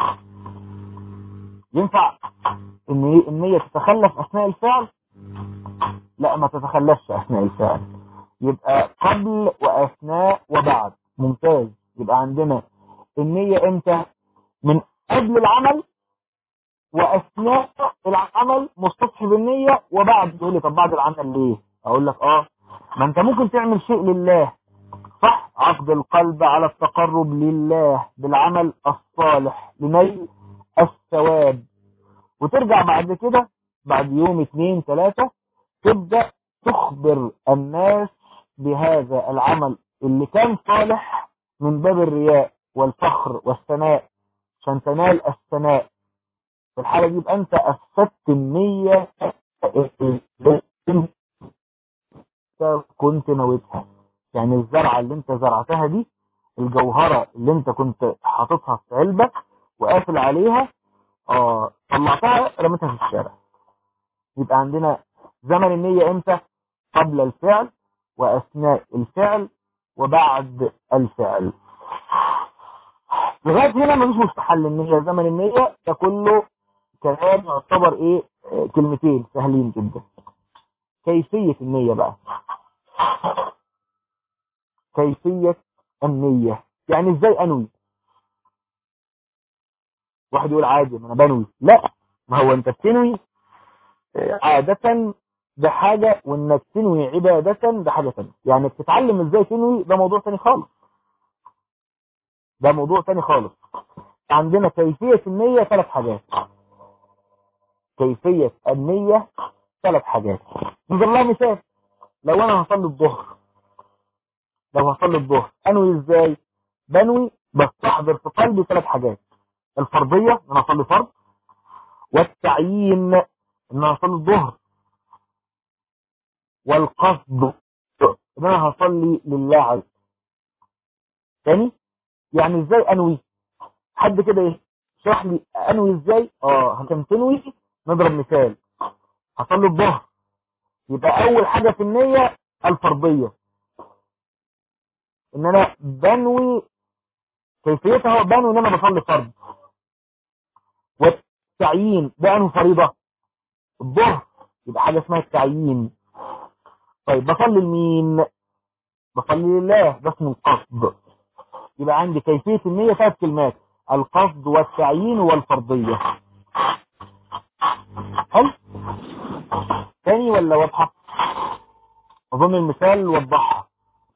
ينفع ان النية تتخلف اثناء الفعل لا ما تتخلفش اثناء الفعل يبقى قبل واثناء وبعد ممتاز يبقى عندنا النية امتى من قبل العمل واثناء العمل مستصحب النية وبعد تقول لي طب بعد العمل ليه اقول لك اه ما انت ممكن تعمل شيء لله صح عقد القلب على التقرب لله بالعمل الصالح لنيل الثواب وترجع بعد كده بعد يوم اثنين ثلاثة تبدأ تخبر الناس بهذا العمل اللي كان صالح من باب الرياء والفخر والثناء عشان تنال الثناء في الحالة دي يبقى انت افسدت النية كنت نويتها يعني الزرعة اللي انت زرعتها دي الجوهرة اللي انت كنت حاططها في علبة وقافل عليها اه طلعتها رميتها في الشارع يبقى عندنا زمن النية امتى قبل الفعل واثناء الفعل وبعد الفعل لغاية هنا مفيش مستحل النية زمن النية ده كله كلام يعتبر ايه آه، كلمتين سهلين جدا كيفية النية بقى كيفية النية يعني ازاي انوي واحد يقول عادي ما انا بنوي لا ما هو انت بتنوي آه، عادة ده حاجة وانك تنوي عبادة ده حاجة تانية يعني بتتعلم ازاي تنوي ده موضوع تاني خالص ده موضوع تاني خالص عندنا كيفية النية ثلاث حاجات كيفية النية ثلاث حاجات نضرب لها مثال لو انا هصلي الظهر لو هصلي الظهر انوي ازاي بنوي بستحضر في قلبي ثلاث حاجات الفرضية ان انا اصلي فرض والتعيين ان انا اصلي الظهر والقصد ان انا هصلي لله عز تاني يعني ازاي انوي حد كده ايه شرح لي انوي ازاي اه عشان تنوي نضرب مثال هصلي الظهر يبقى اول حاجة في النية الفرضية ان انا بنوي كيفيتها هو بنوي ان انا بصلي فرض والتعيين ده انه فريضة الظهر يبقى حاجة اسمها التعيين طيب بصلي لمين بصلي لله ده اسمه القصد يبقى عندي كيفية النية ثلاث كلمات القصد والتعيين والفرضية حلو تاني ولا واضحة اظن المثال وضحها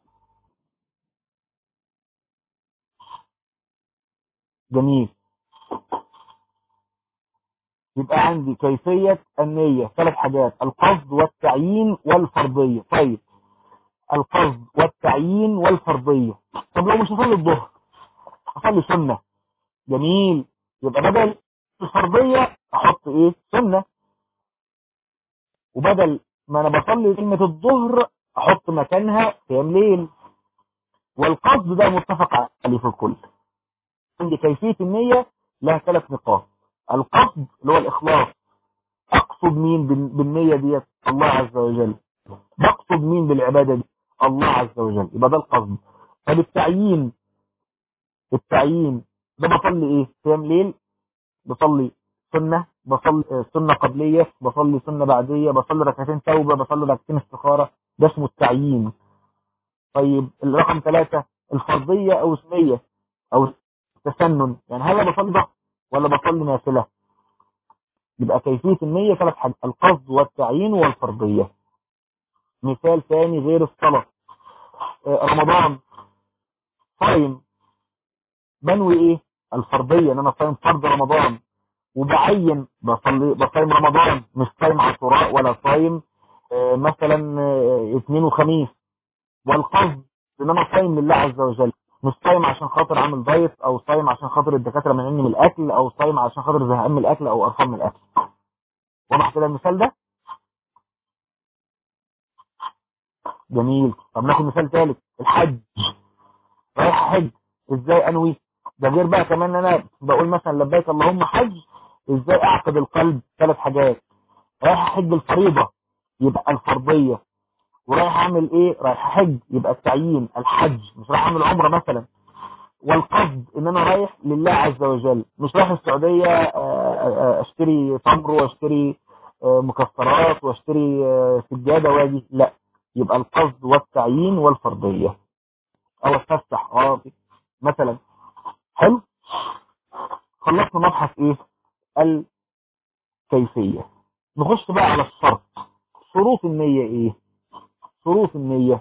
جميل يبقى عندي كيفية النية ثلاث حاجات القصد والتعيين والفرضية طيب القصد والتعيين والفرضية طب لو مش هصلي الظهر هصلي سنة جميل يبقى بدل الفرضية احط ايه سنة وبدل ما انا بصلي كلمة الظهر احط مكانها قيام ليل والقصد ده متفق عليه في الكل عندي كيفية النية لها ثلاث نقاط القصد اللي هو الإخلاص أقصد مين بالنية ديت الله عز وجل بقصد مين بالعبادة دي الله عز وجل يبقى ده القصد طب التعيين التعيين ده بصلي ايه قيام ليل بصلي سنة بصلي سنة قبلية بصلي سنة بعدية بصلي ركعتين توبة بصلي ركعتين استخارة ده اسمه التعيين طيب الرقم ثلاثة الفرضية أو اسمية أو التسنن يعني هل بصلي ضغط ولا بصلي نافلة يبقى كيفية النية ثلاث حاجات القصد والتعيين والفرضية مثال ثاني غير الصلاة رمضان صايم بنوي ايه الفرضية ان انا صايم فرض رمضان وبعين بصلي بصايم رمضان مش صايم عاشوراء ولا صايم مثلا اثنين وخميس والقصد ان انا صايم لله عز وجل مش صايم عشان خاطر عامل دايت او صايم عشان خاطر الدكاتره منعني من الاكل او صايم عشان خاطر زهقان من الاكل او قرفان من الاكل واضح كده المثال ده جميل طب ناخد مثال ثالث الحج رايح حج ازاي انوي ده غير بقى كمان ان انا بقول مثلا لبيك اللهم حج ازاي اعقد القلب ثلاث حاجات رايح احج الفريضه يبقى الفرضيه ورايح اعمل ايه رايح احج يبقى التعيين الحج مش رايح اعمل عمره مثلا والقصد ان انا رايح لله عز وجل مش رايح السعوديه اشتري تمر واشتري مكسرات واشتري سجاده واجي لا يبقى القصد والتعيين والفرضيه او اتفسح اه مثلا حلو خلصنا مبحث ايه الكيفيه نخش بقى على الشرط شروط النيه ايه شروط النية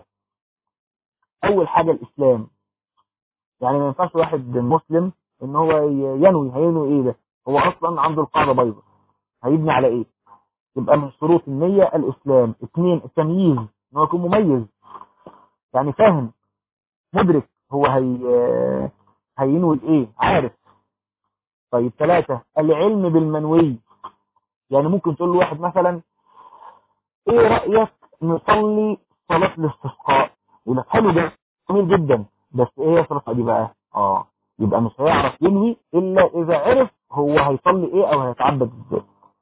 أول حاجة الإسلام يعني ما ينفعش واحد مسلم إن هو ينوي هينوي إيه ده هو أصلا عنده القاعدة بيضاء هيبني على إيه يبقى من شروط النية الإسلام اثنين التمييز إن هو يكون مميز يعني فاهم مدرك هو هي هينوي إيه عارف طيب ثلاثة العلم بالمنوي يعني ممكن تقول له واحد مثلا ايه رأيك نصلي صلاة الاستسقاء يقول لك حلو ده جميل جدا بس ايه هي صلاة دي بقى اه يبقى مش هيعرف ينوي الا اذا عرف هو هيصلي ايه او هيتعبد ازاي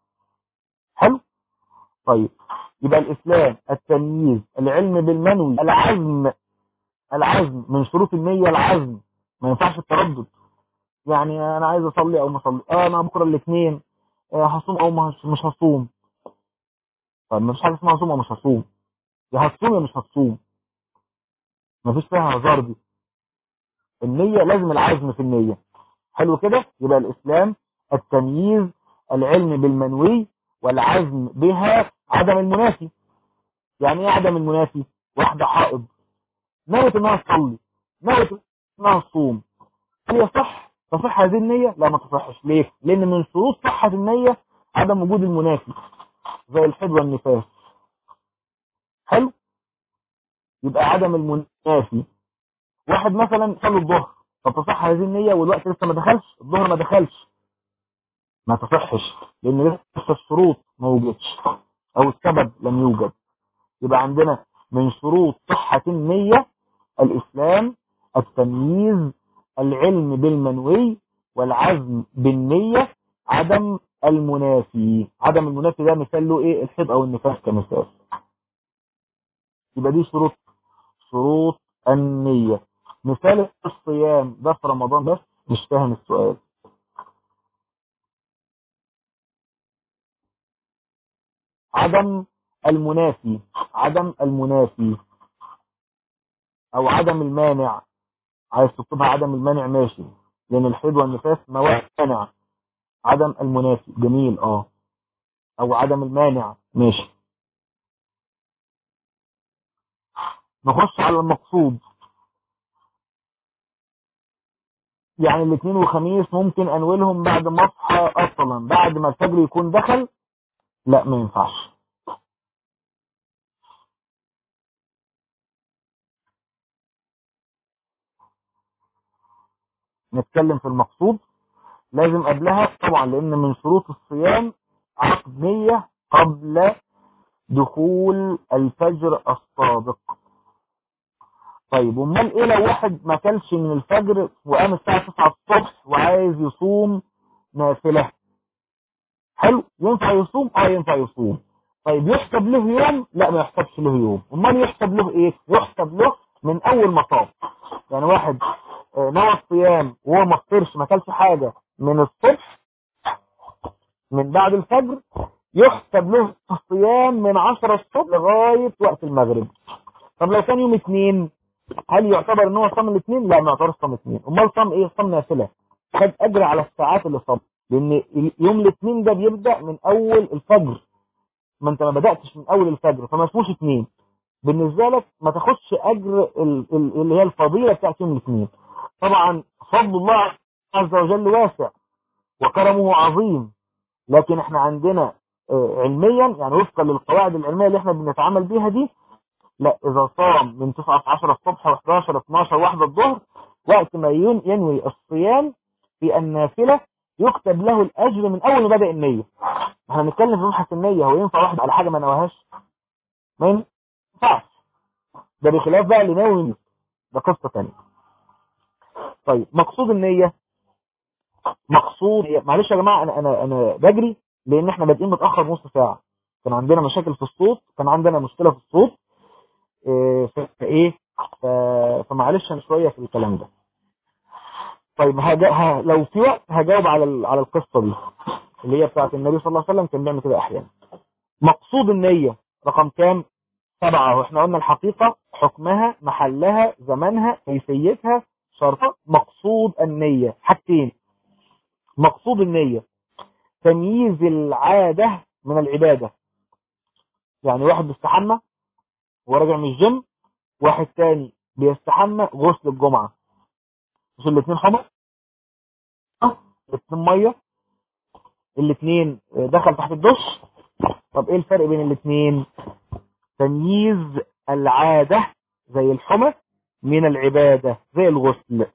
حلو طيب يبقى الاسلام التمييز العلم بالمنوي العزم العزم من شروط النية العزم ما ينفعش التردد يعني انا عايز اصلي او ما اصلي اه انا بكره الاثنين آه هصوم او مش هصوم طب ما فيش حاجه اسمها هصوم او مش هصوم يا هتصوم يا مش هتصوم ما فيش فيها هزار دي النية لازم العزم في النية حلو كده يبقى الإسلام التمييز العلم بالمنوي والعزم بها عدم المنافي يعني ايه عدم المنافي واحدة حائض نوت انها تصلي نوت انها تصوم هل يصح تصح هذه النية لا ما تصحش ليه لان من شروط صحة النية عدم وجود المنافي زي الحد والنفاس حلو يبقى عدم المنافي واحد مثلا صلى الظهر طب تصح هذه النية والوقت لسه ما دخلش الظهر ما دخلش ما تصحش لان لسه الشروط ما وجدش او السبب لم يوجد يبقى عندنا من شروط صحة النية الاسلام التمييز العلم بالمنوي والعزم بالنية عدم المنافي عدم المنافي ده مثال له ايه الحب او النفاس كمثال يبقى دي شروط شروط النية مثال الصيام ده في رمضان بس مش فاهم السؤال عدم المنافي عدم المنافي او عدم المانع عايز تكتبها عدم المانع ماشي لان الحيض والنفاس موانع عدم المنافي جميل اه او عدم المانع ماشي نخش على المقصود يعني الاثنين وخميس ممكن انولهم بعد ما اصحى اصلا بعد ما الفجر يكون دخل لا ما ينفعش نتكلم في المقصود لازم قبلها طبعا لان من شروط الصيام عقد نية قبل دخول الفجر الصادق طيب امال ايه لو واحد ما كلش من الفجر وقام الساعة 9 الصبح وعايز يصوم نافلة حلو ينفع يصوم اه ينفع يصوم طيب يحسب له يوم لا ما يحسبش له يوم امال يحسب له ايه يحسب له من اول ما صام يعني واحد آه، نوى الصيام وهو ما فطرش ما كلش حاجة من الصبح من بعد الفجر يحسب له الصيام من 10 الصبح لغاية وقت المغرب طب لو كان يوم اثنين هل يعتبر ان هو صام الاثنين لا ما يعتبرش صام اثنين امال صام ايه صام نافله خد اجر على الساعات اللي صام لان يوم الاثنين ده بيبدا من اول الفجر ما انت ما بداتش من اول الفجر فما اسموش اثنين بالنسبه لك ما تاخدش اجر ال- ال- اللي هي الفضيله بتاعت يوم الاثنين طبعا فضل الله عز وجل واسع وكرمه عظيم لكن احنا عندنا آه، علميا يعني وفقا للقواعد العلميه اللي احنا بنتعامل بيها دي لا اذا صام من 9 ل 10 الصبح و11 12 1 الظهر وقت ما ين- ينوي الصيام في النافله يكتب له الاجر من اول ما بدا النيه احنا بنتكلم في مبحث النيه هو ينفع واحد على حاجه ما نواهاش ما ينفعش ده بخلاف بقى اللي ناوي ينوي. ده قصه ثانيه طيب مقصود النيه مقصود معلش يا جماعه انا انا انا بجري لان احنا بادئين متاخر نص ساعه كان عندنا مشاكل في الصوت كان عندنا مشكله في الصوت إيه، فايه ف- فمعلش انا شويه في الكلام ده طيب هجا... ه... لو في وقت هجاوب على ال... على القصه دي اللي هي بتاعت النبي صلى الله عليه وسلم كان بيعمل كده احيانا مقصود النيه رقم كام سبعة واحنا قلنا الحقيقة حكمها محلها زمانها كيفيتها شرطها مقصود النية حاجتين مقصود النية تمييز العادة من العبادة يعني واحد بيستحمى وراجع من الجيم واحد تاني بيستحمى غسل الجمعة مش الاثنين حمر الاثنين مية الاثنين دخل تحت الدش طب ايه الفرق بين الاثنين تمييز العادة زي الحمى من العبادة زي الغسل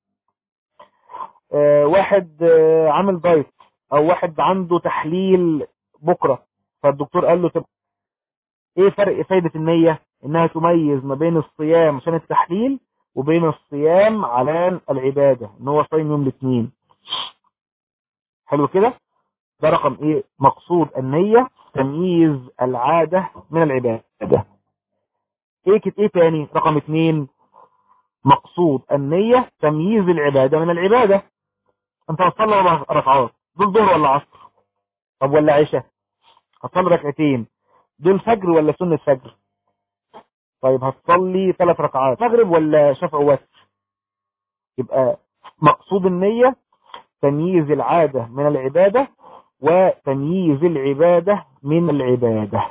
آه واحد آه عامل دايت او واحد عنده تحليل بكرة فالدكتور قال له طب ايه فرق فايدة النية انها تميز ما بين الصيام عشان التحليل وبين الصيام على العبادة ان هو صايم يوم الاثنين حلو كده ده رقم ايه مقصود النية تمييز العادة من العبادة ايه كت ايه تاني رقم اتنين مقصود النية تمييز العبادة من العبادة انت هتصلي اربع ركعات دول ظهر ولا عصر طب ولا عشاء هتصلي ركعتين دول فجر ولا سنة فجر طيب هتصلي ثلاث ركعات مغرب ولا شفع وتر يبقى مقصود النية تمييز العادة من العبادة وتمييز العبادة من العبادة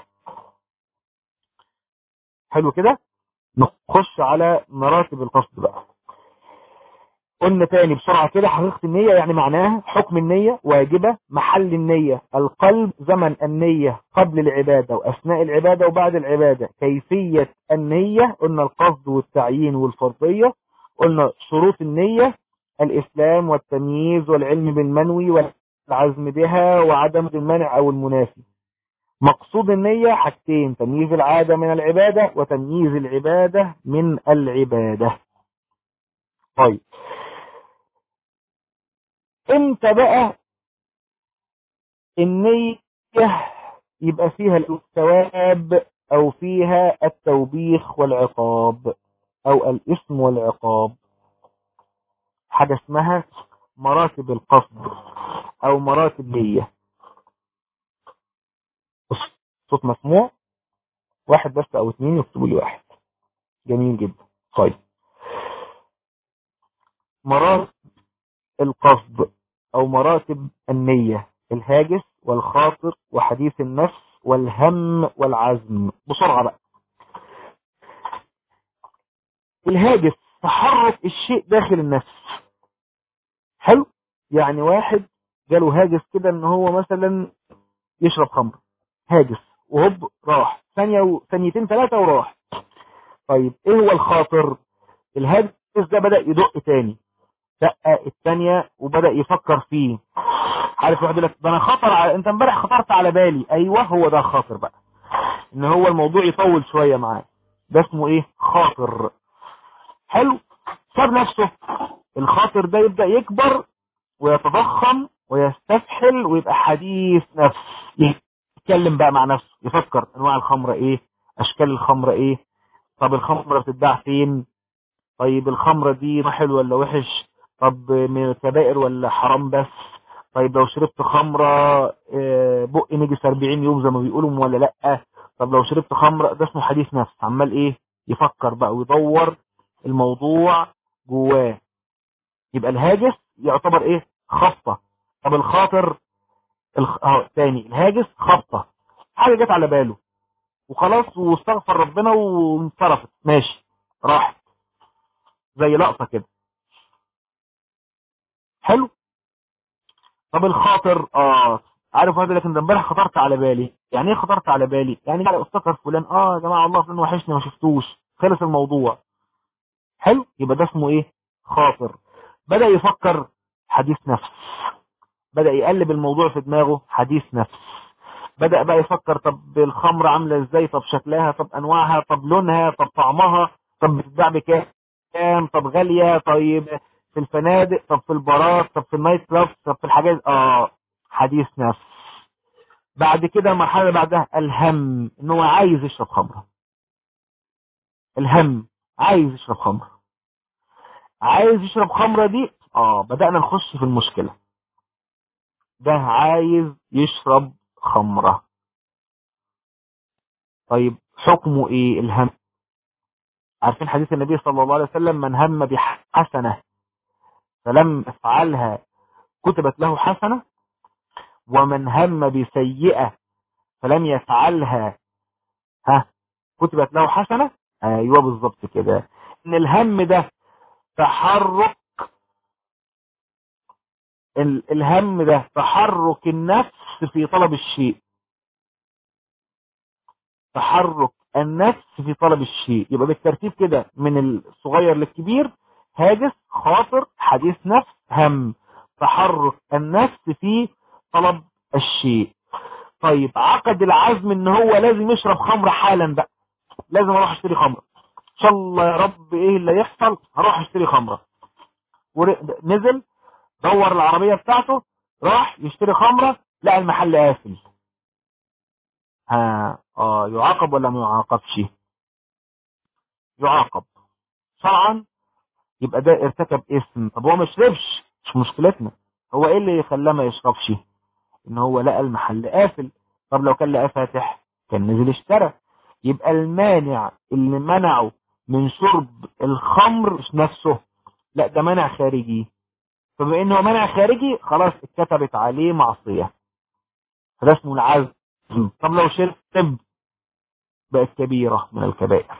حلو كده نخش على مراتب القصد بقى قلنا تاني بسرعة كده حقيقة النية يعني معناها حكم النية واجبة محل النية القلب زمن النية قبل العبادة وأثناء العبادة وبعد العبادة كيفية النية قلنا القصد والتعيين والفرضية قلنا شروط النية الإسلام والتمييز والعلم بالمنوي والعزم بها وعدم المنع أو المنافي مقصود النية حاجتين تمييز العادة من العبادة وتمييز العبادة من العبادة طيب امتى بقى النية يبقى فيها الثواب او فيها التوبيخ والعقاب او الاسم والعقاب حاجة اسمها مراتب القصد او مراتب نية الصوت مسموع واحد بس او اتنين يكتبوا لي واحد جميل جدا طيب مراتب القصد او مراتب النية الهاجس والخاطر وحديث النفس والهم والعزم بسرعة بقى الهاجس تحرك الشيء داخل النفس حلو يعني واحد جاله هاجس كده ان هو مثلا يشرب خمر هاجس وهوب راح ثانية و... ثانيتين ثلاثة وراح طيب ايه هو الخاطر الهاجس ده بدأ يدق تاني دقة الثانية وبدأ يفكر فيه عارف واحد يقول لك ده انا خطر على انت امبارح خطرت على بالي ايوه هو ده خاطر بقى ان هو الموضوع يطول شوية معاه ده اسمه ايه خاطر حلو ساب نفسه الخاطر ده يبدأ يكبر ويتضخم ويستفحل ويبقى حديث نفس يتكلم بقى مع نفسه يفكر انواع الخمرة ايه اشكال الخمرة ايه طب الخمرة بتتباع فين طيب الخمرة دي حلو ولا وحش طب من كبائر ولا حرام بس طيب لو شربت خمرة بق نجس 40 يوم زي ما بيقولوا ولا لا طب لو شربت خمرة ده اسمه حديث نفس عمال ايه يفكر بقى ويدور الموضوع جواه يبقى الهاجس يعتبر ايه خبطة طب الخاطر الخ... اه تاني الهاجس خبطة حاجة جت على باله وخلاص واستغفر ربنا وانصرفت ماشي راحت زي لقطة كده حلو طب الخاطر اه عارف هذا لكن ده امبارح خطرت على بالي يعني ايه خطرت على بالي يعني على افتكر فلان اه يا جماعه الله فلان وحشني ما شفتوش خلص الموضوع حلو يبقى ده اسمه ايه خاطر بدأ يفكر حديث نفس بدأ يقلب الموضوع في دماغه حديث نفس بدأ بقى يفكر طب الخمر عاملة ازاي طب شكلها طب انواعها طب لونها طب طعمها طب بتتباع بكام طب غالية طيب في الفنادق طب في البارات طب في النايت كلاب طب في الحاجات اه حديث نفس بعد كده المرحلة اللي بعدها الهم ان هو عايز يشرب خمرة الهم عايز يشرب خمرة عايز يشرب خمرة دي اه بدأنا نخش في المشكلة ده عايز يشرب خمرة طيب حكمه ايه الهم عارفين حديث النبي صلى الله عليه وسلم من هم بحسنة فلم يفعلها كتبت له حسنة ومن هم بسيئة فلم يفعلها ها كتبت له حسنة ايوه بالظبط كده ان الهم ده تحرك الهم ده تحرك النفس في طلب الشيء تحرك النفس في طلب الشيء يبقى بالترتيب كده من الصغير للكبير هاجس خاطر حديث نفس هم تحرك النفس في طلب الشيء طيب عقد العزم ان هو لازم يشرب خمر حالا بقى لازم اروح اشتري خمره ان شاء الله يا رب ايه اللي يحصل هروح اشتري خمره نزل دور العربية بتاعته راح يشتري خمرة لقى المحل قافل ها اه يعاقب ولا ما يعاقبش يعاقب شرعا يبقى ده ارتكب اسم طب هو ما يشربش مش مشكلتنا هو ايه اللي خلاه ما يشربش ان هو لقى المحل قافل طب لو كان لقاه فاتح كان نزل اشترى يبقى المانع اللي منعه من شرب الخمر مش نفسه لا ده منع خارجي فبما انه منع خارجي خلاص اتكتبت عليه معصية فده اسمه العزم طب لو شرب بقت كبيرة من الكبائر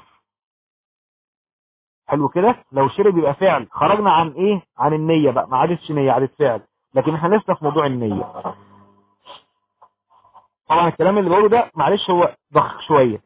حلو كده لو شرب يبقى فعل خرجنا عن ايه عن النية بقى ما عادتش نية عادت فعل لكن احنا لسه في موضوع النية طبعا الكلام اللي بقوله ده معلش هو ضخ شوية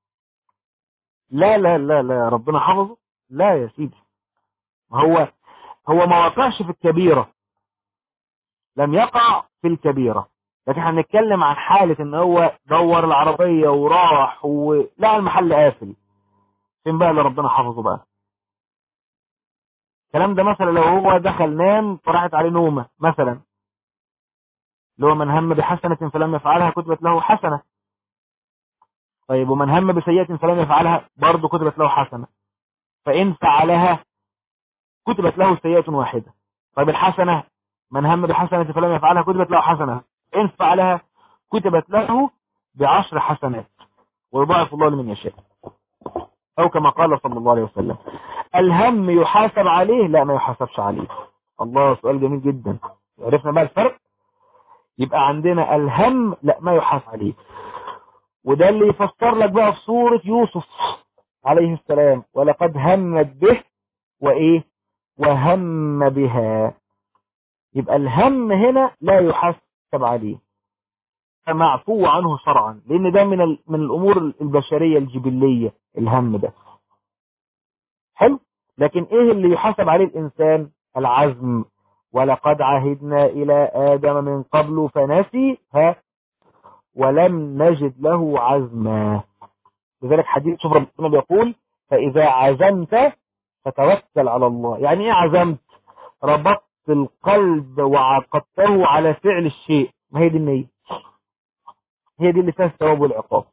لا لا لا لا ربنا حفظه لا يا سيدي هو هو ما وقعش في الكبيرة لم يقع في الكبيرة لكن احنا هنتكلم عن حالة ان هو دور العربية وراح ولقى المحل قافل فين بقى اللي ربنا حفظه بقى الكلام ده مثلا لو هو دخل نام فراحت عليه نومة مثلا اللي هو من هم بحسنة فلم يفعلها كتبت له حسنة طيب ومن هم بسيئة فلم يفعلها برضه كتبت له حسنة فإن فعلها كتبت له سيئة واحدة طيب الحسنة من هم بحسنة فلم يفعلها كتبت له حسنة إن فعلها كتبت له بعشر حسنات ويضاعف الله لمن يشاء أو كما قال صلى الله عليه وسلم الهم يحاسب عليه لا ما يحاسبش عليه الله سؤال جميل جدا عرفنا بقى الفرق يبقى عندنا الهم لا ما يحاسب عليه وده اللي يفسر لك بقى في سورة يوسف عليه السلام ولقد همت به وإيه وهم بها يبقى الهم هنا لا يحسب عليه معفو عنه شرعا لأن ده من من الأمور البشرية الجبلية الهم ده حلو لكن إيه اللي يحاسب عليه الإنسان العزم ولقد عهدنا إلى آدم من قبل فنسي ها ولم نجد له عزما لذلك حديث شوف ربنا بيقول فإذا عزمت فتوكل على الله يعني ايه عزمت ربطت القلب وعقدته على فعل الشيء ما هي دي النية هي دي اللي فيها الثواب والعقاب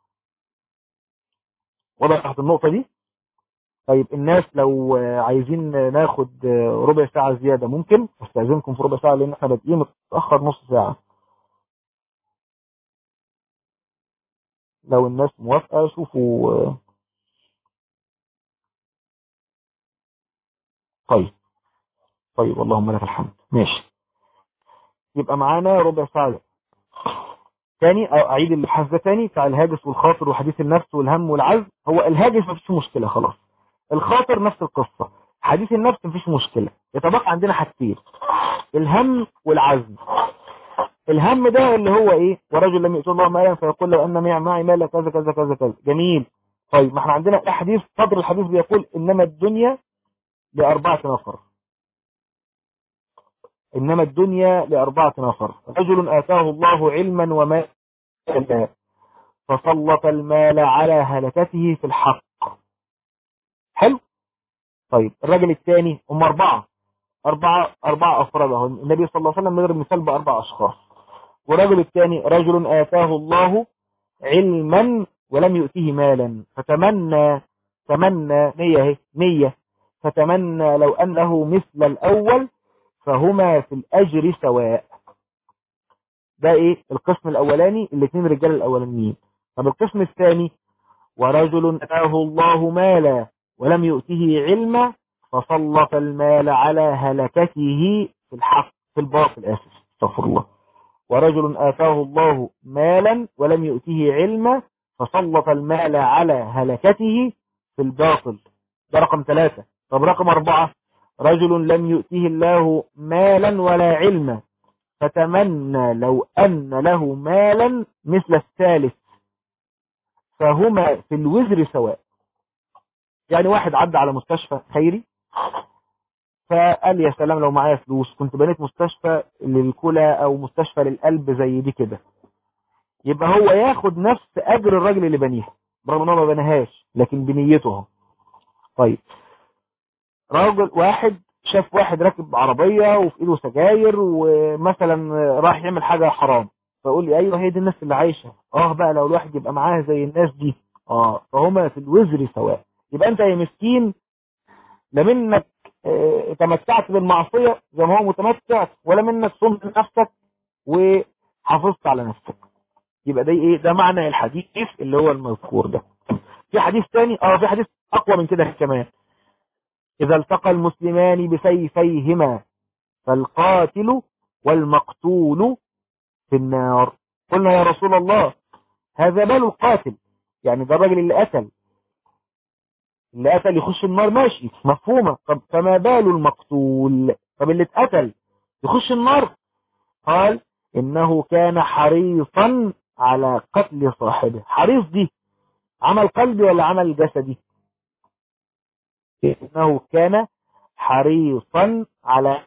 وضحت النقطة دي طيب الناس لو عايزين ناخد ربع ساعة زيادة ممكن استاذنكم في ربع ساعة لان احنا بادئين متأخر نص ساعة لو الناس موافقة شوفوا طيب طيب اللهم لك الحمد ماشي يبقى معانا ربع ساعة تاني اعيد البحث ده تاني بتاع الهاجس والخاطر وحديث النفس والهم والعزم هو الهاجس ما فيش مشكلة خلاص الخاطر نفس القصة حديث النفس مفيش مشكلة يتبقى عندنا حاجتين الهم والعزم الهم ده اللي هو ايه ورجل لم يؤتي الله مالا فيقول لو ان معي مالا كذا كذا كذا كذا جميل طيب ما احنا عندنا احاديث صدر الحديث بيقول انما الدنيا لأربعة نفر إنما الدنيا لأربعة نفر رجل آتاه الله علما ومالا فسلط المال على هلكته في الحق حلو طيب الراجل الثاني هم أربعة أربعة أربعة أفراد اهو النبي صلى الله عليه وسلم يضرب مثال بأربع أشخاص والرجل الثاني رجل آتاه الله علما ولم يؤتيه مالا فتمنى تمنى نية اهي نية فتمنى لو أنه مثل الأول فهما في الأجر سواء ده ايه القسم الأولاني الاثنين رجال الأولانيين طب القسم الثاني ورجل أتاه الله مالا ولم يؤته علما فسلط المال على هلكته في الحق في الباطل آسف استغفر الله ورجل آتاه الله مالا ولم يؤته علما فسلط المال على هلكته في الباطل ده رقم ثلاثة طب رقم أربعة رجل لم يؤته الله مالا ولا علما فتمنى لو أن له مالا مثل الثالث فهما في الوزر سواء يعني واحد عدى على مستشفى خيري فقال يا سلام لو معايا فلوس كنت بنيت مستشفى للكلى او مستشفى للقلب زي دي كده يبقى هو ياخد نفس اجر الراجل اللي بنيها برغم ان هو ما بناهاش لكن بنيته طيب راجل واحد شاف واحد راكب عربية وفي ايده سجاير ومثلا راح يعمل حاجة حرام فيقول لي ايوه هي دي الناس اللي عايشة اه بقى لو الواحد يبقى معاه زي الناس دي اه فهما في الوزر سواء يبقى انت يا مسكين لا منك اه تمتعت بالمعصية زي ما هو متمتع ولا منك صمت نفسك وحافظت على نفسك يبقى ده ايه ده معنى الحديث اللي هو المذكور ده في حديث تاني اه في حديث اقوى من كده كمان إذا التقى المسلمان بسيفيهما فالقاتل والمقتول في النار قلنا يا رسول الله هذا بال القاتل يعني ده الراجل اللي قتل اللي قتل يخش النار ماشي مفهومة طب فما بال المقتول طب اللي اتقتل يخش النار قال إنه كان حريصا على قتل صاحبه حريص دي عمل قلبي ولا عمل جسدي إنه كان حريصا على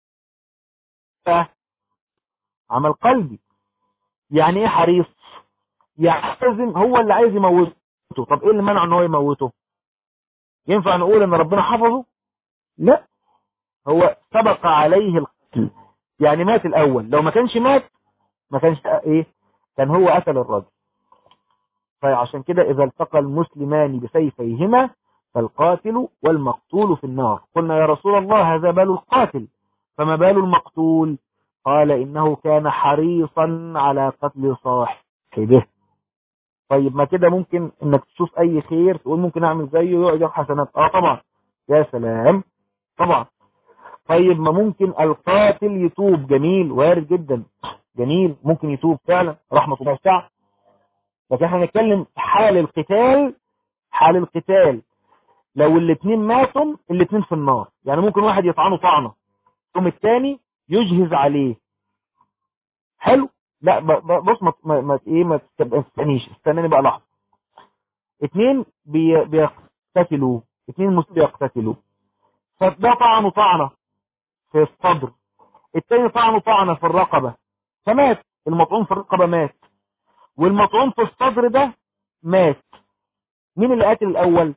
عمل قلبي يعني ايه حريص يعتزم هو اللي عايز يموته طب ايه اللي منع ان هو يموته ينفع نقول ان ربنا حفظه لا هو سبق عليه القتل يعني مات الاول لو ما كانش مات ما كانش ايه كان هو قتل الرجل فعشان كده اذا التقى المسلمان بسيفيهما فالقاتل والمقتول في النار قلنا يا رسول الله هذا بال القاتل فما بال المقتول قال إنه كان حريصا على قتل صاحبه طيب ما كده ممكن انك تشوف اي خير تقول ممكن اعمل زيه ويقعد حسنات اه طبعا يا سلام طبعا طيب ما ممكن القاتل يتوب جميل وارد جدا جميل ممكن يتوب فعلا رحمة الله وسعه لكن احنا نتكلم حال القتال حال القتال لو الاثنين ماتوا الاثنين في النار يعني ممكن واحد يطعنه طعنه ثم الثاني يجهز عليه حلو لا بص ما ما, ما ايه ما تستنيش استناني بقى لحظه اثنين بي بيقتتلوا اثنين مسلمين بيقتتلوا فده طعنه طعنه في الصدر الثاني طعنه طعنه في الرقبه فمات المطعون في الرقبه مات والمطعون في الصدر ده مات مين اللي قاتل الاول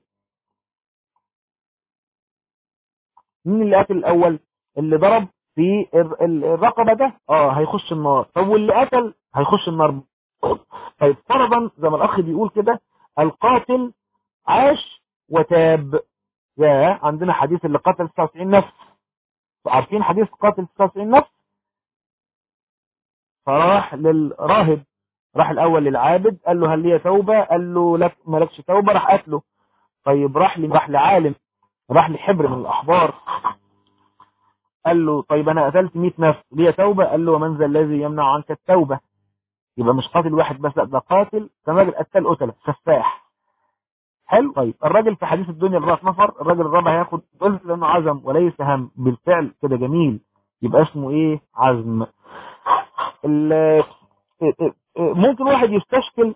مين اللي قاتل الاول اللي ضرب في الرقبه ده اه هيخش النار طب واللي قتل هيخش النار طيب فرضا زي ما الاخ بيقول كده القاتل عاش وتاب يا عندنا حديث اللي قتل 99 نفس عارفين حديث قاتل 99 نفس فراح للراهب راح الاول للعابد قال له هل لي توبه قال له لك مالكش توبه راح قتله طيب راح لي راح لعالم راح لحبر من الاحبار قال له طيب انا قتلت 100 نفس ليه توبه قال له ومن ذا الذي يمنع عنك التوبه يبقى مش قاتل واحد بس لا ده قاتل كان راجل قتال قتله سفاح حلو طيب الراجل في حديث الدنيا الراس نفر الراجل الرابع هياخد قلت لانه عزم وليس هم بالفعل كده جميل يبقى اسمه ايه عزم ممكن واحد يستشكل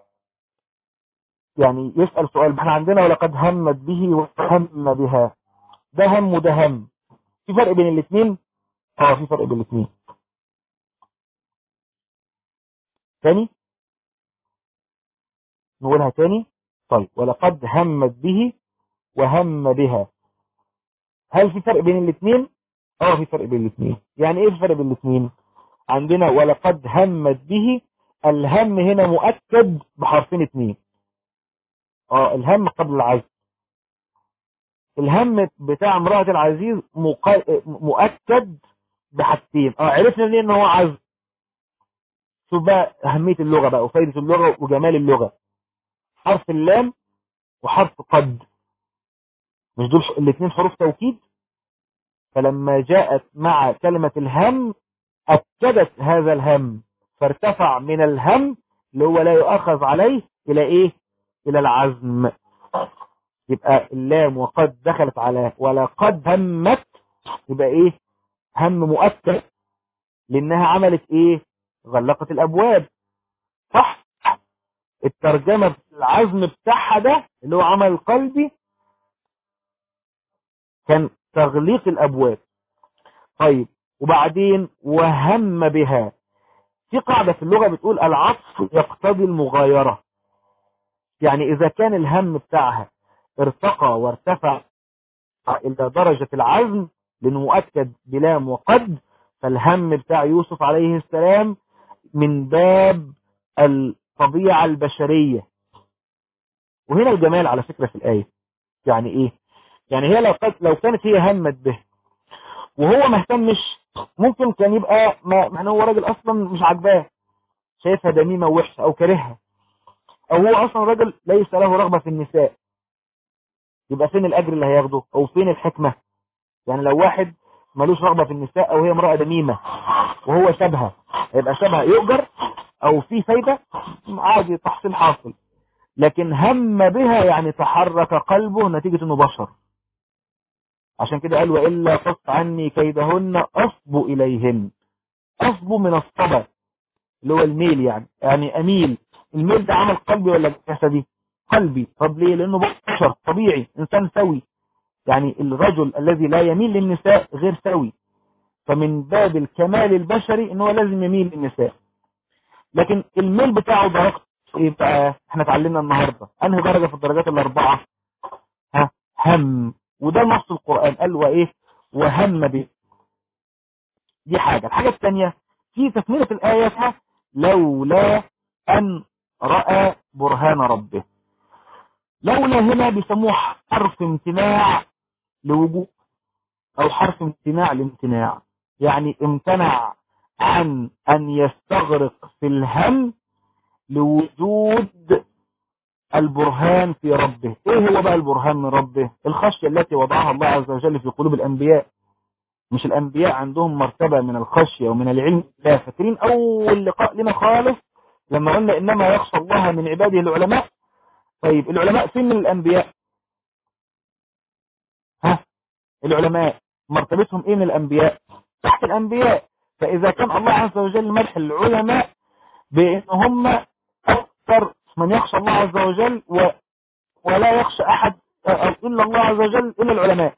يعني يسأل سؤال احنا عندنا ولقد همت به وهم بها ده هم وده هم في فرق بين الاثنين اه في فرق بين الاثنين تاني نقولها تاني طيب ولقد همت به وهم بها هل في فرق بين الاثنين اه في فرق بين الاثنين يعني ايه الفرق بين الاثنين عندنا ولقد همت به الهم هنا مؤكد بحرفين اثنين اه الهم قبل العزم الهم بتاع امرأة العزيز مؤكد بحاجتين اه عرفنا ليه ان هو عزم شوف بقى اهمية اللغة بقى وفايدة اللغة وجمال اللغة حرف اللام وحرف قد مش دول الاثنين حروف توكيد فلما جاءت مع كلمة الهم أكدت هذا الهم فارتفع من الهم اللي هو لا يؤخذ عليه إلى إيه إلى العزم يبقى اللام وقد دخلت على ولا قد همت يبقى إيه هم مؤكد لأنها عملت إيه غلقت الأبواب صح الترجمة العزم بتاعها ده اللي هو عمل قلبي كان تغليق الأبواب طيب وبعدين وهم بها في قاعدة في اللغة بتقول العطف يقتضي المغايرة يعني إذا كان الهم بتاعها ارتقى وارتفع إلى درجة العزم لأنه مؤكد بلام وقد فالهم بتاع يوسف عليه السلام من باب الطبيعة البشرية وهنا الجمال على فكرة في الآية يعني إيه يعني هي لو, لو كانت هي همت به وهو ما اهتمش ممكن كان يبقى ما معناه هو راجل اصلا مش عاجباه شايفها دميمه وحشه او كارهها او هو اصلا راجل ليس له رغبه في النساء يبقى فين الاجر اللي هياخده او فين الحكمه يعني لو واحد ملوش رغبه في النساء او هي امراه دميمه وهو شبهه هيبقى شبهه يؤجر او في فايده عادي تحصيل حاصل لكن هم بها يعني تحرك قلبه نتيجه انه بشر عشان كده قال وإلا تص عني كيدهن أصب إليهن أصب من الصبا اللي هو الميل يعني يعني أميل الميل ده عمل قلبي ولا جسدي قلبي طب ليه لأنه بشر طبيعي إنسان سوي يعني الرجل الذي لا يميل للنساء غير سوي فمن باب الكمال البشري ان هو لازم يميل للنساء لكن الميل بتاعه درجة ايه بقى احنا اتعلمنا النهاردة انهي درجة في الدرجات الاربعة ها هم وده نص القرآن قال وايه وهم به دي حاجة الحاجة الثانية في تكملة الآية لولا أن رأى برهان ربه لولا هنا بيسموه حرف امتناع لوجود أو حرف امتناع لامتناع يعني امتنع عن أن يستغرق في الهم لوجود البرهان في ربه ايه هو بقى البرهان من ربه الخشية التي وضعها الله عز وجل في قلوب الانبياء مش الانبياء عندهم مرتبة من الخشية ومن العلم لا فاكرين اول لقاء لنا خالص لما قلنا انما يخشى الله من عباده العلماء طيب العلماء فين من الانبياء ها العلماء مرتبتهم ايه من الانبياء تحت الانبياء فاذا كان الله عز وجل مدح العلماء بان هم اكثر من يخشى الله عز وجل و ولا يخشى احد الا الله عز وجل الا العلماء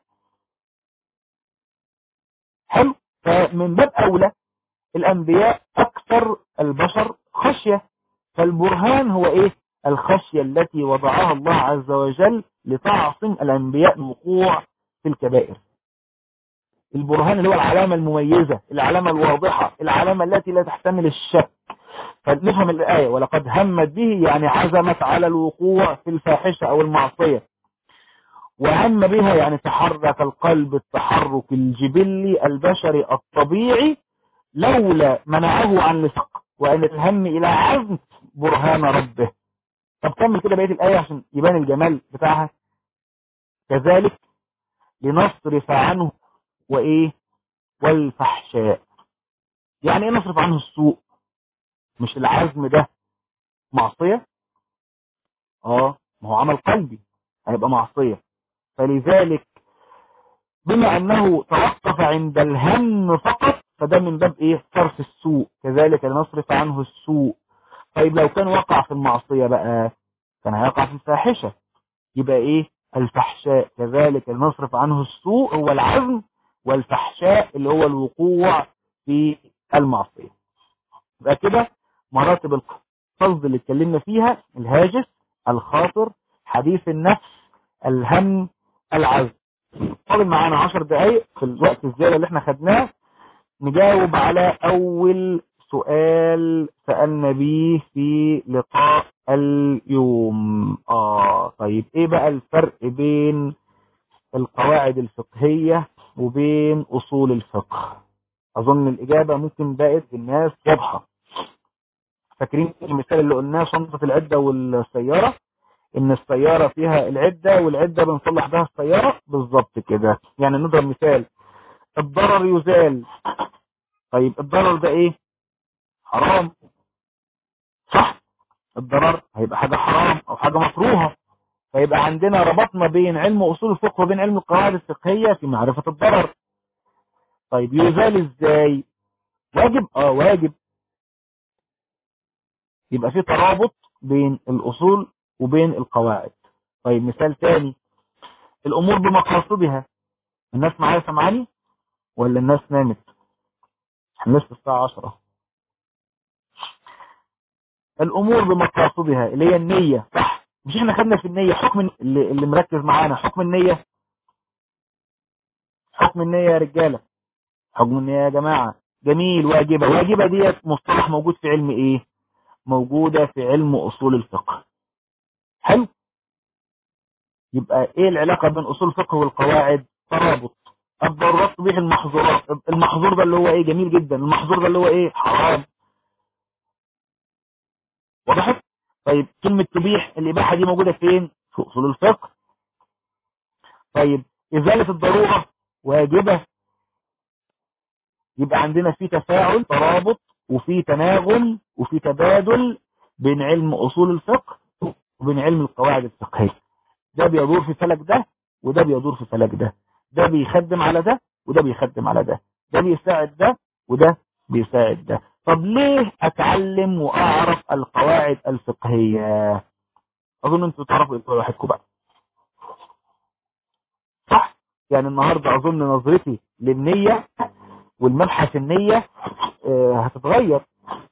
حلو فمن باب اولى الانبياء اكثر البشر خشية فالبرهان هو ايه الخشية التي وضعها الله عز وجل لتعصم الانبياء من وقوع في الكبائر البرهان اللي هو العلامة المميزة العلامة الواضحة العلامة التي لا تحتمل الشك فنفهم الآية ولقد همت به يعني عزمت على الوقوع في الفاحشة أو المعصية وهم بها يعني تحرك القلب التحرك الجبلي البشري الطبيعي لولا منعه عن الفقه وأن الهم إلى عزم برهان ربه طب كمل كده بقية الآية عشان يبان الجمال بتاعها كذلك لنصرف عنه وإيه والفحشاء يعني إيه نصرف عنه السوء مش العزم ده معصية اه ما هو عمل قلبي هيبقى معصية فلذلك بما انه توقف عند الهم فقط فده من باب ايه صرف السوء كذلك لنصرف عنه السوء طيب لو كان وقع في المعصية بقى كان هيقع في الفاحشة يبقى ايه الفحشاء كذلك لنصرف عنه السوء هو العزم والفحشاء اللي هو الوقوع في المعصية يبقى كده مراتب القصد اللي اتكلمنا فيها الهاجس الخاطر حديث النفس الهم العزم فاضل معانا عشر دقايق في الوقت الزيادة اللي احنا خدناه نجاوب على اول سؤال سألنا بيه في لقاء اليوم اه طيب ايه بقى الفرق بين القواعد الفقهية وبين اصول الفقه اظن الاجابة ممكن بقت الناس واضحة فاكرين المثال اللي قلناه شنطة العدة والسيارة ان السيارة فيها العدة والعدة بنصلح بها السيارة بالظبط كده يعني نضرب مثال الضرر يزال طيب الضرر ده ايه حرام صح الضرر هيبقى حاجة حرام او حاجة مكروهة فيبقى عندنا ربطنا بين علم اصول الفقه وبين علم القواعد الفقهية في معرفة الضرر طيب يزال ازاي واجب اه واجب يبقى في ترابط بين الاصول وبين القواعد طيب مثال تاني الامور بمقاصدها الناس معايا سمعاني ولا الناس نامت الناس الساعة عشرة الامور بمقاصدها اللي هي النية صح مش احنا خدنا في النية حكم اللي, اللي مركز معانا حكم النية حكم النية يا رجالة حكم النية يا جماعة جميل واجبة واجبة ديت مصطلح موجود في علم ايه موجودة في علم اصول الفقه حلو يبقى ايه العلاقة بين اصول الفقه والقواعد ترابط الضرورات تبيح المحظورات المحظور ده اللي هو ايه جميل جدا المحظور ده اللي هو ايه حرام وضحت طيب كلمة تبيح الاباحة دي موجودة فين في اصول الفقه طيب ازالة الضرورة واجبة يبقى عندنا في تفاعل ترابط وفي تناغم وفي تبادل بين علم اصول الفقه وبين علم القواعد الفقهية ده بيدور في فلك ده وده بيدور في فلك ده ده بيخدم على ده وده بيخدم على ده ده بيساعد ده وده بيساعد ده طب ليه اتعلم واعرف القواعد الفقهية اظن انتوا تعرفوا انتوا واحدكم بقى صح يعني النهاردة اظن نظرتي للنية والمبحث النية اه هتتغير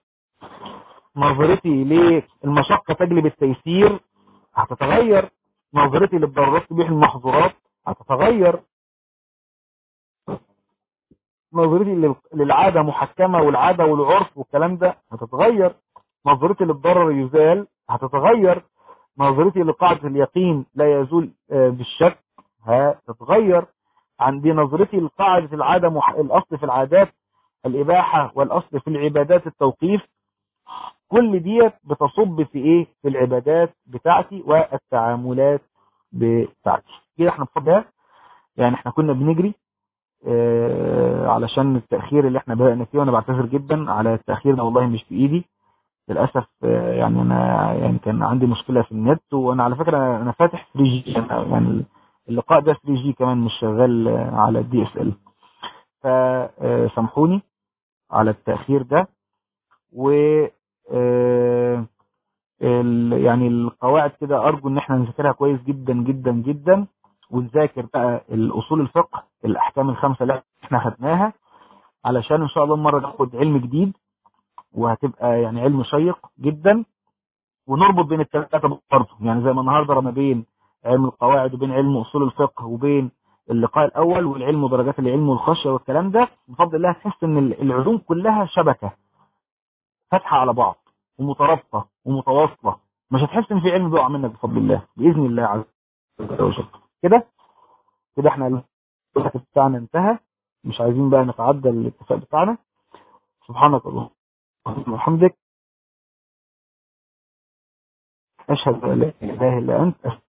نظرتي للمشقة تجلب التيسير هتتغير نظرتي للضرورات تبيح المحظورات هتتغير نظرتي للعادة محكمة والعادة والعرف والكلام ده هتتغير نظرتي للضرر يزال هتتغير نظرتي لقاعدة اليقين لا يزول بالشك هتتغير عندي نظرتي لقاعدة العادة مح... الأصل في العادات الإباحة والأصل في العبادات التوقيف كل ديت بتصب في ايه في العبادات بتاعتي والتعاملات بتاعتي كده احنا بصبها يعني احنا كنا بنجري اه علشان التأخير اللي احنا بدأنا فيه وانا بعتذر جدا على التأخير ده والله مش في ايدي للاسف آه، يعني انا يعني كان عندي مشكله في النت وانا على فكره انا فاتح 3 جي يعني اللقاء ده 3 جي كمان مش شغال آه، على الدي اس ال فسامحوني على التاخير ده و آه، ال- يعني القواعد كده ارجو ان احنا نذاكرها كويس جدا جدا جدا ونذاكر بقى الاصول الفقه الاحكام الخمسه اللي احنا خدناها علشان ان شاء الله المره ناخد علم جديد وهتبقى يعني علم شيق جدا ونربط بين الثلاثه برضه يعني زي ما النهارده ما بين علم القواعد وبين علم اصول الفقه وبين اللقاء الاول والعلم ودرجات العلم والخشيه والكلام ده بفضل الله هتحس ان العلوم كلها شبكه فاتحه على بعض ومترابطه ومتواصله مش هتحس ان في علم بيقع منك بفضل الله باذن الله عز وجل كده كده احنا الوقت بتاعنا انتهى مش عايزين بقى نتعدى الاتفاق بتاعنا سبحانك اللهم وبحمدك اشهد ان لا اله الا انت